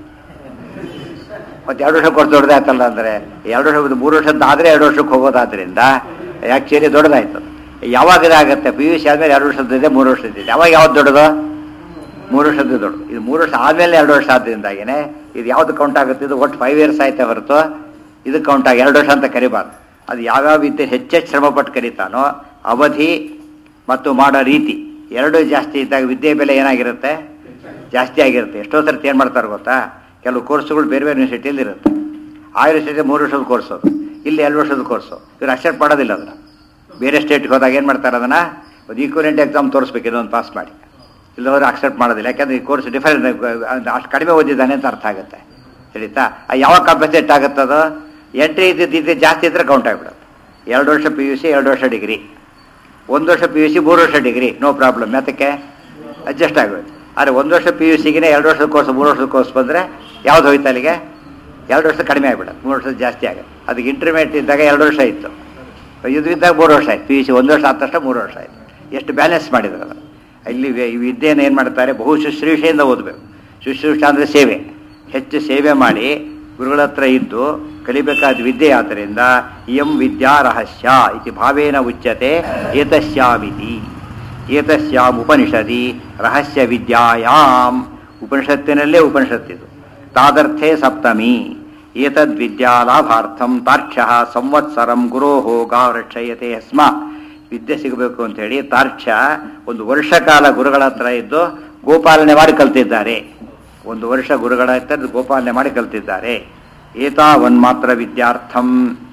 ಮತ್ತೆ ಎರಡು ವರ್ಷ ಕೋರ್ಸ್ ದೊಡ್ಡದಾಯ್ತಲ್ಲ ಅಂದರೆ ಎರಡು ವರ್ಷ ಮೂರು ವರ್ಷದ ಆದರೆ ಎರಡು ವರ್ಷಕ್ಕೆ ಹೋಗೋದಾದ್ರಿಂದ ಆ್ಯಕ್ಚುಲಿ ದೊಡ್ಡದಾಯ್ತು ಯಾವಾಗ ಇದಾಗುತ್ತೆ ಪಿ ಯು ಸಿ ಆದಮೇಲೆ ಎರಡು ವರ್ಷದಿದೆ ಮೂರು ವರ್ಷದಿದೆ ಯಾವಾಗ ಯಾವ್ದು ದೊಡ್ಡದು ಮೂರು ವರ್ಷದ್ದು ದೊಡ್ಡದು ಇದು ಮೂರು ವರ್ಷ ಆದಮೇಲೆ ಎರಡು ವರ್ಷ ಆದ್ರಿಂದಾಗಿನೇ ಇದು ಯಾವ್ದು ಕೌಂಟ್ ಆಗುತ್ತೆ ಇದು ಒಟ್ಟು ಫೈವ್ ಇಯರ್ಸ್ ಆಯ್ತಾ ಹೊರತು ಇದು ಕೌಂಟ್ ಆಗಿ ಎರಡು ವರ್ಷ ಅಂತ ಕರಿಬಾರ್ದು ಅದು ಯಾವ್ಯಾವ ವಿದ್ಯೆ ಹೆಚ್ಚೆಚ್ಚು ಶ್ರಮಪಟ್ಟು ಕರೀತಾನೋ ಅವಧಿ ಮತ್ತು ಮಾಡೋ ರೀತಿ ಎರಡೂ ಜಾಸ್ತಿ ಇದ್ದಾಗ ವಿದ್ಯೆ ಬೆಲೆ ಏನಾಗಿರುತ್ತೆ ಜಾಸ್ತಿ ಆಗಿರುತ್ತೆ ಎಷ್ಟೋ ಸರ್ತಿ ಏನು ಮಾಡ್ತಾರೆ ಗೊತ್ತಾ ಕೆಲವು ಕೋರ್ಸುಗಳು ಬೇರೆ ಬೇರೆ ಯೂನಿವರ್ಸಿಟಿಯಲ್ಲಿ ಇರುತ್ತೆ ಆ ಯೂನಿವರ್ಸಿಟಿ ಮೂರು ವರ್ಷದ ಕೋರ್ಸು ಅದು ಇಲ್ಲಿ ಎರಡು ವರ್ಷದ ಕೋರ್ಸು ಇವ್ರು ಅಕ್ಸೆಪ್ಟ್ ಮಾಡೋದಿಲ್ಲ ಅದನ್ನು ಬೇರೆ ಸ್ಟೇಟ್ಗೆ ಹೋದಾಗ ಏನು ಮಾಡ್ತಾರೆ ಅದನ್ನು ಒಂದು ಈಕ್ವಲೆಂಟ್ ಎಕ್ಸಾಮ್ ತೋರಿಸ್ಬೇಕು ಇದೊಂದು ಪಾಸ್ ಮಾಡಿ ಇಲ್ಲದವ್ರು ಅಕ್ಸೆಪ್ಟ್ ಮಾಡೋದಿಲ್ಲ ಯಾಕಂದ್ರೆ ಈ ಕೋರ್ಸ್ ಡಿಫರೆಂಟ್ ಅಷ್ಟು ಕಡಿಮೆ ಓದಿದ್ದಾನೆ ಅಂತ ಅರ್ಥ ಆಗುತ್ತೆ ತಿಳಿತಾ ಆ ಯಾವಾಗ ಕಾಂಪನ್ಸೇಟ್ ಆಗುತ್ತದೋ ಎಂಟ್ರಿ ಇದ್ದಿದ್ದು ಇದು ಜಾಸ್ತಿ ಇದ್ರೆ ಕೌಂಟ್ ಆಗಿಬಿಡುತ್ತೆ ಎರಡು ವರ್ಷ ಪಿ ಯು ಸಿ ಎರಡು ವರ್ಷ ಡಿಗ್ರಿ ಒಂದು ವರ್ಷ ಪಿ ಯು ಸಿ ಮೂರು ವರ್ಷ ಡಿಗ್ರಿ ನೋ ಪ್ರಾಬ್ಲಮ್ ಯಾತಕ್ಕೆ ಅಡ್ಜಸ್ಟ್ ಆಗುತ್ತೆ ಆದರೆ ಒಂದು ವರ್ಷ ಪಿ ಯು ಸಿಗೆ ಎರಡು ವರ್ಷದ ಕೋರ್ಸ್ ಮೂರು ವರ್ಷದ ಕೋರ್ಸ್ ಬಂದರೆ ಯಾವ್ದು ಹೋಯ್ತು ಅಲ್ಲಿಗೆ ಎರಡು ವರ್ಷ ಕಡಿಮೆ ಆಗಿಬಿಡುತ್ತೆ ಮೂರು ವರ್ಷದ ಜಾಸ್ತಿ ಆಗುತ್ತೆ ಅದಕ್ಕೆ ಇಂಟರ್ಮೀಡಿಯೇಟ್ ಇದ್ದಾಗ ಎರಡು ವರ್ಷ ಇತ್ತು ಇದು ಇದ್ದಾಗ ಮೂರು ವರ್ಷ ಆಯ್ತು ಪಿ ಯು ಸಿ ಒಂದು ವರ್ಷ ಆದ ತಕ್ಷಣ ಮೂರು ವರ್ಷ ಆಯ್ತು ಎಷ್ಟು ಬ್ಯಾಲೆನ್ಸ್ ಮಾಡಿದ್ರು ಅದು ಇಲ್ಲಿ ವೆ- ಈ ವಿದ್ಯೆಯನ್ನು ಏನು ಮಾಡ್ತಾರೆ ಬಹು ಶುಶ್ರೂಷೆಯಿಂದ ಓದಬೇಕು ಶುಶ್ರೂಷ ಅಂದರೆ ಸೇವೆ ಹೆಚ್ಚು ಸೇವೆ ಮಾಡಿ ಗುರುಗಳ ಹತ್ರ ಇದ್ದು ಕಲಿಬೇಕಾದ ವಿದ್ಯೆ ಆದ್ದರಿಂದ ಇಯಂ ವಿದ್ಯಾ ರಹಸ್ಯ ಇತಿ ಭಾವೇನ ಉಚ್ಯತೆ ಏತಸ್ಯಾಮಿತಿ ಏತಸ್ಯಾಂ ಉಪನಿಷದಿ ರಹಸ್ಯ ವಿದ್ಯಾಯಾಮ್ ಉಪನಿಷತ್ತಿನಲ್ಲೇ ಉಪನಿಷತ್ತಿದು ತಾದರ್ಥೇ ಸಪ್ತಮಿ ಏತದ್ವಿದ್ಯಾ ಲಾಭಾರ್ಥಂ ತಾರ್ಕ್ಷ್ಯ ಸಂವತ್ಸರಂ ಗುರೋಹೋ ಗಾವ್ ರಕ್ಷಯತೆ ಸ್ಮ ವಿದ್ಯೆ ಸಿಗಬೇಕು ಅಂತ ಹೇಳಿ ತಾರ್ಕ್ಷ್ಯ ಒಂದು ವರ್ಷ ಕಾಲ ಗುರುಗಳ ಹತ್ರ ಇದ್ದು ಗೋಪಾಲನೆ ಮಾಡಿ ಕಲ್ತಿದ್ದಾರೆ ಒಂದು ವರ್ಷ ಗುರುಗಳ ಹತ್ರ ಗೋಪಾಲನೆ ಮಾಡಿ ಕಲ್ತಿದ್ದಾರೆ ಏತಾವನ್ ಮಾತ್ರ ವಿದ್ಯಾರ್ಥಂ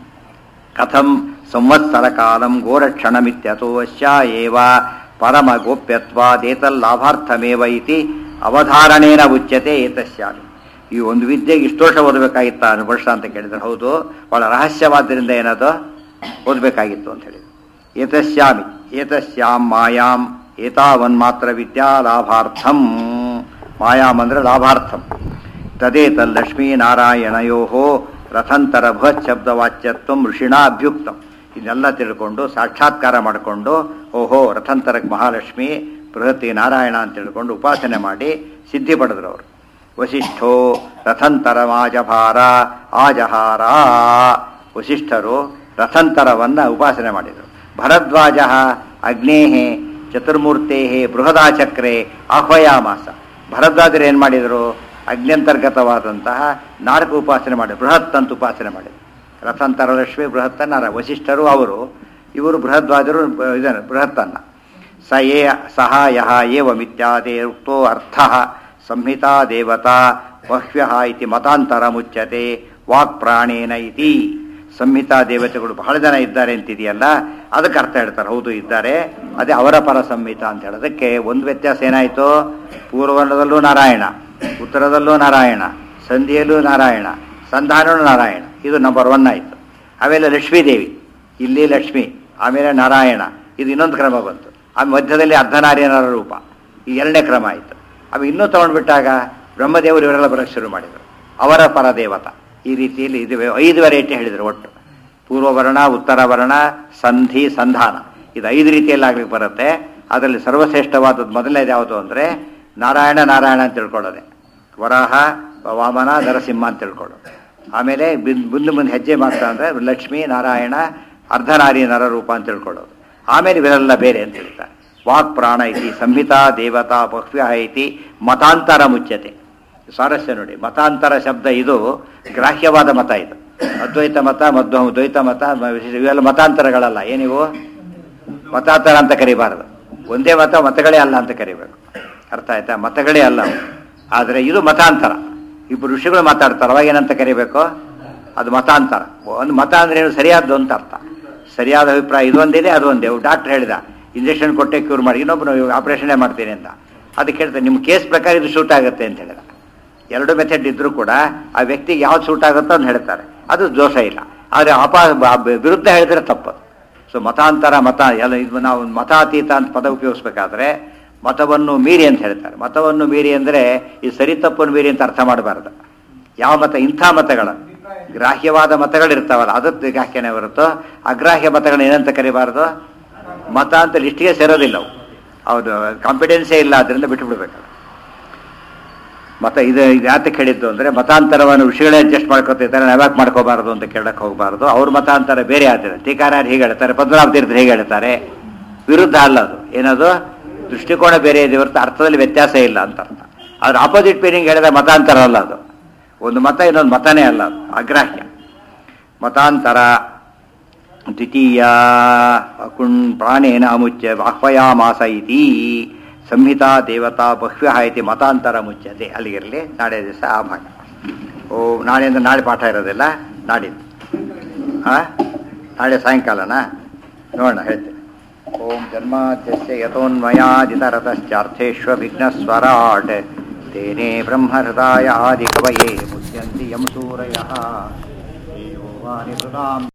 ಕಥಂ ಸಂವತ್ಸರ ಕಾಲಂ ಗೋರಕ್ಷಣಮಿತ್ಯತೋಶ್ಯ ಏವ ಪರಮ ಗೋಪ್ಯತ್ವಾದೇತಲ್ಲಾಭಾರ್ಥಮೇವ ಇತಿ ಅವಧಾರಣೇನ ಉಚ್ಯತೆ ಏತಸ್ಯಾಮಿ ಈ ಒಂದು ವಿದ್ಯೆಗೆ ಇಷ್ಟು ವರ್ಷ ಓದಬೇಕಾಗಿತ್ತ ವರ್ಷ ಅಂತ ಕೇಳಿದ್ರೆ ಹೌದು ಬಹಳ ರಹಸ್ಯವಾದ್ದರಿಂದ ಏನದು ಓದಬೇಕಾಗಿತ್ತು ಅಂತ ಹೇಳಿ ಏತಸ್ಯಾಮಿ ಏತಸ್ಯಾಂ ಮಾಯಾಂ ಏತಾವನ್ ಮಾತ್ರ ವಿದ್ಯಾ ಲಾಭಾರ್ಥಂ ಮಾಯಾಮ್ ಅಂದ್ರೆ ಲಾಭಾರ್ಥಂ ತದೇತಲ್ ಲಕ್ಷ್ಮೀನಾರಾಯಣಯೋ ರಥಂತರ ಬೃಹತ್ ಶಬ್ದವಾಚ್ಯತ್ವ ಋಷಿಣಾ ಅಭ್ಯುಕ್ತಂ ಇದನ್ನೆಲ್ಲ ತಿಳ್ಕೊಂಡು ಸಾಕ್ಷಾತ್ಕಾರ ಮಾಡಿಕೊಂಡು ಓಹೋ ರಥಂತರಕ್ಕೆ ಮಹಾಲಕ್ಷ್ಮಿ ಬೃಹತಿ ನಾರಾಯಣ ಅಂತ ತಿಳ್ಕೊಂಡು ಉಪಾಸನೆ ಮಾಡಿ ಸಿದ್ಧಿ ಪಡೆದ್ರು ಅವರು ವಸಿಷ್ಠೋ ರಥಂತರ ಆಜಭಾರ ಆಜಹಾರ ವಸಿಷ್ಠರು ರಥಂತರವನ್ನ ಉಪಾಸನೆ ಮಾಡಿದರು ಭರದ್ವಾಜ ಅಗ್ನೇಹೆ ಚತುರ್ಮೂರ್ತೆ ಬೃಹದಾಚಕ್ರೆ ಆಹ್ವಯಾಮಾಸ ಭರದ್ವಾಜರು ಏನು ಮಾಡಿದರು ಅಗ್ನ್ಯಂತರ್ಗತವಾದಂತಹ ನಾಲ್ಕು ಉಪಾಸನೆ ಮಾಡಿ ಬೃಹತ್ ಅಂತ ಉಪಾಸನೆ ಮಾಡಿದರು ರಥಂತರ ಲಕ್ಷ್ಮಿ ಬೃಹತ್ತ ನಾರ ವಸಿಷ್ಠರು ಅವರು ಇವರು ಬೃಹದ್ವಾಜರು ಬ- ಇದನ್ನು ಬೃಹತ್ತನ್ನ ಸ ಏ ಸಹ ಯಹ ಏವಮಿತ್ಯಾದಿ ಉಕ್ತೋ ಅರ್ಥ ಸಂಹಿತಾ ದೇವತಾ ಬಹ್ವ್ಯ ಇತಿ ಮತಾಂತರ ಮುಚ್ಯತೆ ವಾಕ್ ಪ್ರಾಣೇನ ಇತಿ ಸಂಹಿತಾ ದೇವತೆಗಳು ಬಹಳ ಜನ ಇದ್ದಾರೆ ಅಂತಿದೆಯಲ್ಲ ಅದಕ್ಕೆ ಅರ್ಥ ಹೇಳ್ತಾರೆ ಹೌದು ಇದ್ದಾರೆ ಅದೇ ಅವರ ಪರ ಸಂಹಿತ ಅಂತ ಹೇಳೋದಕ್ಕೆ ಒಂದು ವ್ಯತ್ಯಾಸ ಏನಾಯಿತು ಪೂರ್ವದಲ್ಲೂ ನಾರಾಯಣ ಉತ್ತರದಲ್ಲೂ ನಾರಾಯಣ ಸಂಧಿಯಲ್ಲೂ ನಾರಾಯಣ ಸಂಧಾನವೂ ನಾರಾಯಣ ಇದು ನಂಬರ್ ಒನ್ ಆಯಿತು ಆಮೇಲೆ ಲಕ್ಷ್ಮೀದೇವಿ ಇಲ್ಲಿ ಲಕ್ಷ್ಮಿ ಆಮೇಲೆ ನಾರಾಯಣ ಇದು ಇನ್ನೊಂದು ಕ್ರಮ ಬಂತು ಆಮೇಲೆ ಮಧ್ಯದಲ್ಲಿ ಅರ್ಧನಾರಾಯಣರ ರೂಪ ಈ ಎರಡನೇ ಕ್ರಮ ಆಯಿತು ಆಮೇಲೆ ಇನ್ನೂ ತೊಗೊಂಡ್ಬಿಟ್ಟಾಗ ಬ್ರಹ್ಮದೇವರು ಇವರೆಲ್ಲ ಬರೋಕ್ಕೆ ಶುರು ಮಾಡಿದರು ಅವರ ಪರದೇವತ ಈ ರೀತಿಯಲ್ಲಿ ಇದು ಐದು ವೆರೈಟಿ ಹೇಳಿದರು ಒಟ್ಟು ಪೂರ್ವವರ್ಣ ಉತ್ತರ ವರ್ಣ ಸಂಧಿ ಸಂಧಾನ ಇದು ಐದು ರೀತಿಯಲ್ಲಿ ಆಗ್ಲಿಕ್ಕೆ ಬರುತ್ತೆ ಅದರಲ್ಲಿ ಸರ್ವಶ್ರೇಷ್ಠವಾದದ್ದು ಮೊದಲನೇದು ಯಾವುದು ಅಂದರೆ ನಾರಾಯಣ ನಾರಾಯಣ ಅಂತ ತಿಳ್ಕೊಳ್ಳೋದೆ ವರಾಹ ವಾಮನ ನರಸಿಂಹ ಅಂತ ತಿಳ್ಕೊಳ್ಳೋದು ಆಮೇಲೆ ಬಿನ್- ಮುಂದೆ ಮುಂದೆ ಹೆಜ್ಜೆ ಮಾಡ್ತಾ ಅಂದರೆ ಲಕ್ಷ್ಮೀ ನಾರಾಯಣ ಅರ್ಧನಾರಿ ನರರೂಪ ಅಂತ ತಿಳ್ಕೊಳ್ಳೋದು ಆಮೇಲೆ ಇವೆಲ್ಲ ಬೇರೆ ಅಂತ ಹೇಳ್ತಾರೆ ವಾಕ್ ಪ್ರಾಣ ಇತಿ ಸಂಹಿತಾ ದೇವತಾ ಬಹ್ವ್ಯ ಇತಿ ಮತಾಂತರ ಮುಚ್ಯತೆ ಸ್ವಾರಸ್ಯ ನೋಡಿ ಮತಾಂತರ ಶಬ್ದ ಇದು ಗ್ರಾಹ್ಯವಾದ ಮತ ಇದು ಅದ್ವೈತ ಮತ ಮಧ್ವ ದ್ವೈತ ಮತ ಮ- ವಿಶೇಷ ಇವೆಲ್ಲ ಮತಾಂತರಗಳಲ್ಲ ಏನಿವು ಮತಾಂತರ ಅಂತ ಕರಿಬಾರದು ಒಂದೇ ಮತ ಮತಗಳೇ ಅಲ್ಲ ಅಂತ ಕರಿಬೇಕು ಅರ್ಥ ಆಯ್ತಾ ಮತಗಳೇ ಅಲ್ಲ ಅವು. ಆದರೆ ಇದು ಮತಾಂತರ ಇಬ್ಬರು ಋಷಿಗಳು ಮಾತಾಡ್ತಾರೆ ಅವಾಗ ಏನಂತ ಕರಿಬೇಕು ಅದು ಮತಾಂತರ ಒಂದು ಮತ ಅಂದ್ರೆ ಏನು ಸರಿಯಾದ್ದು ಅಂತ ಅರ್ಥ ಸರಿಯಾದ ಅಭಿಪ್ರಾಯ ಇದೊಂದಿದೆ ಅದೊಂದೇ ಡಾಕ್ಟರ್ ಹೇಳಿದ ಇಂಜೆಕ್ಷನ್ ಕೊಟ್ಟೆ ಕ್ಯೂರ್ ಮಾಡಿ ಇನ್ನೊಬ್ಬನು ಆಪರೇಷನ್ನೇ ಮಾಡ್ತೀನಿ ಅಂತ ಅದಕ್ಕೆ ಹೇಳ್ತಾರೆ ನಿಮ್ಮ ಕೇಸ್ ಪ್ರಕಾರ ಇದು ಶೂಟ್ ಆಗುತ್ತೆ ಅಂತ ಹೇಳಿದ ಎರಡು ಮೆಥಡ್ ಇದ್ರೂ ಕೂಡ ಆ ವ್ಯಕ್ತಿಗೆ ಯಾವ್ದು ಸೂಟ್ ಆಗುತ್ತೋ ಅಂತ ಹೇಳ್ತಾರೆ ಅದು ದೋಷ ಇಲ್ಲ ಆದರೆ ಅಪ ಬ- ವಿರುದ್ಧ ಹೇಳಿದ್ರೆ ತಪ್ಪು ಸೊ ಮತಾಂತರ ಮತ ಎಲ್ಲ ಇದು ನಾವು ಮತಾತೀತ ಅಂತ ಪದ ಉಪಯೋಗಿಸ್ಬೇಕಾದ್ರೆ ಮತವನ್ನು ಮೀರಿ ಅಂತ ಹೇಳ್ತಾರೆ ಮತವನ್ನು ಮೀರಿ ಅಂದರೆ ಈ ಸರಿ ತಪ್ಪನ್ನು ಮೀರಿ ಅಂತ ಅರ್ಥ ಮಾಡಬಾರ್ದು ಯಾವ ಮತ ಇಂಥ ಮತಗಳ ಗ್ರಾಹ್ಯವಾದ ಮತಗಳಿರ್ತಾವಲ್ಲ ಅದಕ್ಕೆ ಗ್ರಾಹ್ಯನೇ ಹೊರತು ಅಗ್ರಾಹ್ಯ ಮತಗಳನ್ನ ಏನಂತ ಕರಿಬಾರ್ದು ಮತ ಅಂತ ಲಿಸ್ಟಿಗೆ ಸೇರೋದಿಲ್ಲ ಅವು ಹೌದು ಕಾಂಪಿಡೆನ್ಸೇ ಇಲ್ಲ ಅದರಿಂದ ಬಿಟ್ಟು ಬಿಡ್ಬೇಕು ಮತ ಇದು ಇದು ಯಾತಕ್ಕೆ ಹೇಳಿದ್ದು ಅಂದರೆ ಮತಾಂತರವನ್ನು ಋಷಿಗಳೇ ಅಡ್ಜಸ್ಟ್ ಮಾಡ್ಕೊತಿದ್ದಾರೆ ನಾವ್ಯಾಕೆ ಮಾಡ್ಕೋಬಾರದು ಅಂತ ಕೇಳಕ್ಕೆ ಹೋಗಬಾರ್ದು ಅವ್ರ ಮತಾಂತರ ಬೇರೆ ಆಗ್ತದೆ ಟೀಕಾರಾರ್ ಹೇಗೆ ಹೇಳ್ತಾರೆ ಪದ್ಮನಾಭ ತೀರ್ಥರು ಹೇಗೆ ಹೇಳ್ತಾರೆ ವಿರುದ್ಧ ಅಲ್ಲ ಅದು ಏನದು ದೃಷ್ಟಿಕೋನ ಬೇರೆ ಇದೆ ಹೊರತು ಅರ್ಥದಲ್ಲಿ ವ್ಯತ್ಯಾಸ ಇಲ್ಲ ಅಂತ ಅರ್ಥ ಆದ್ರೆ ಆಪೋಸಿಟ್ ಮೀನಿಂಗ್ ಹೇಳಿದ ಮತಾಂತರ ಅಲ್ಲ ಅದು ಒಂದು ಮತ ಇನ್ನೊಂದು ಮತನೇ ಅಲ್ಲ ಅದು ಅಗ್ರಾಹ್ಯ ಮತಾಂತರ ದ್ವಿತೀಯ ಕುಣ್ ಪ್ರಾಣೇನ ಅಮುಚ್ಯ ಬಾಹ್ವಯಾಮಾಸ ಇತಿ ಸಂಹಿತಾ ದೇವತಾ ಬಹ್ವ್ಯ ಇತಿ ಮತಾಂತರ ಮುಚ್ಯತೆ ಅಲ್ಲಿಗಿರಲಿ ನಾಳೆ ದಿವಸ ಆ ಭಾಗ ಓ ನಾಳೆಯಿಂದ ನಾಳೆ ಪಾಠ ಇರೋದಿಲ್ಲ ನಾಡಿದ್ದು ಆ ನಾಳೆ ಸಾಯಂಕಾಲನಾ ನೋಡೋಣ ಹೇಳ್ತೇನೆ ಓಂ ಜನ್ಮಾದ್ಯಸ್ಯ ಯಥೋನ್ಮಯಾದಿತರತಶ್ಚಾರ್ಥೇಶ್ವ ವಿಘ್ನಸ್ವರಾಟ್ ತೇನೇ ಬ್ರಹ್ಮಹೃದಾಯ ಆದಿಕವಯೇ ಮುಚ್ಯಂತಿ ಯಂ ಸೂರಯಃ ದೇವೋ ವಾಣಿ ಹೃದಾಂ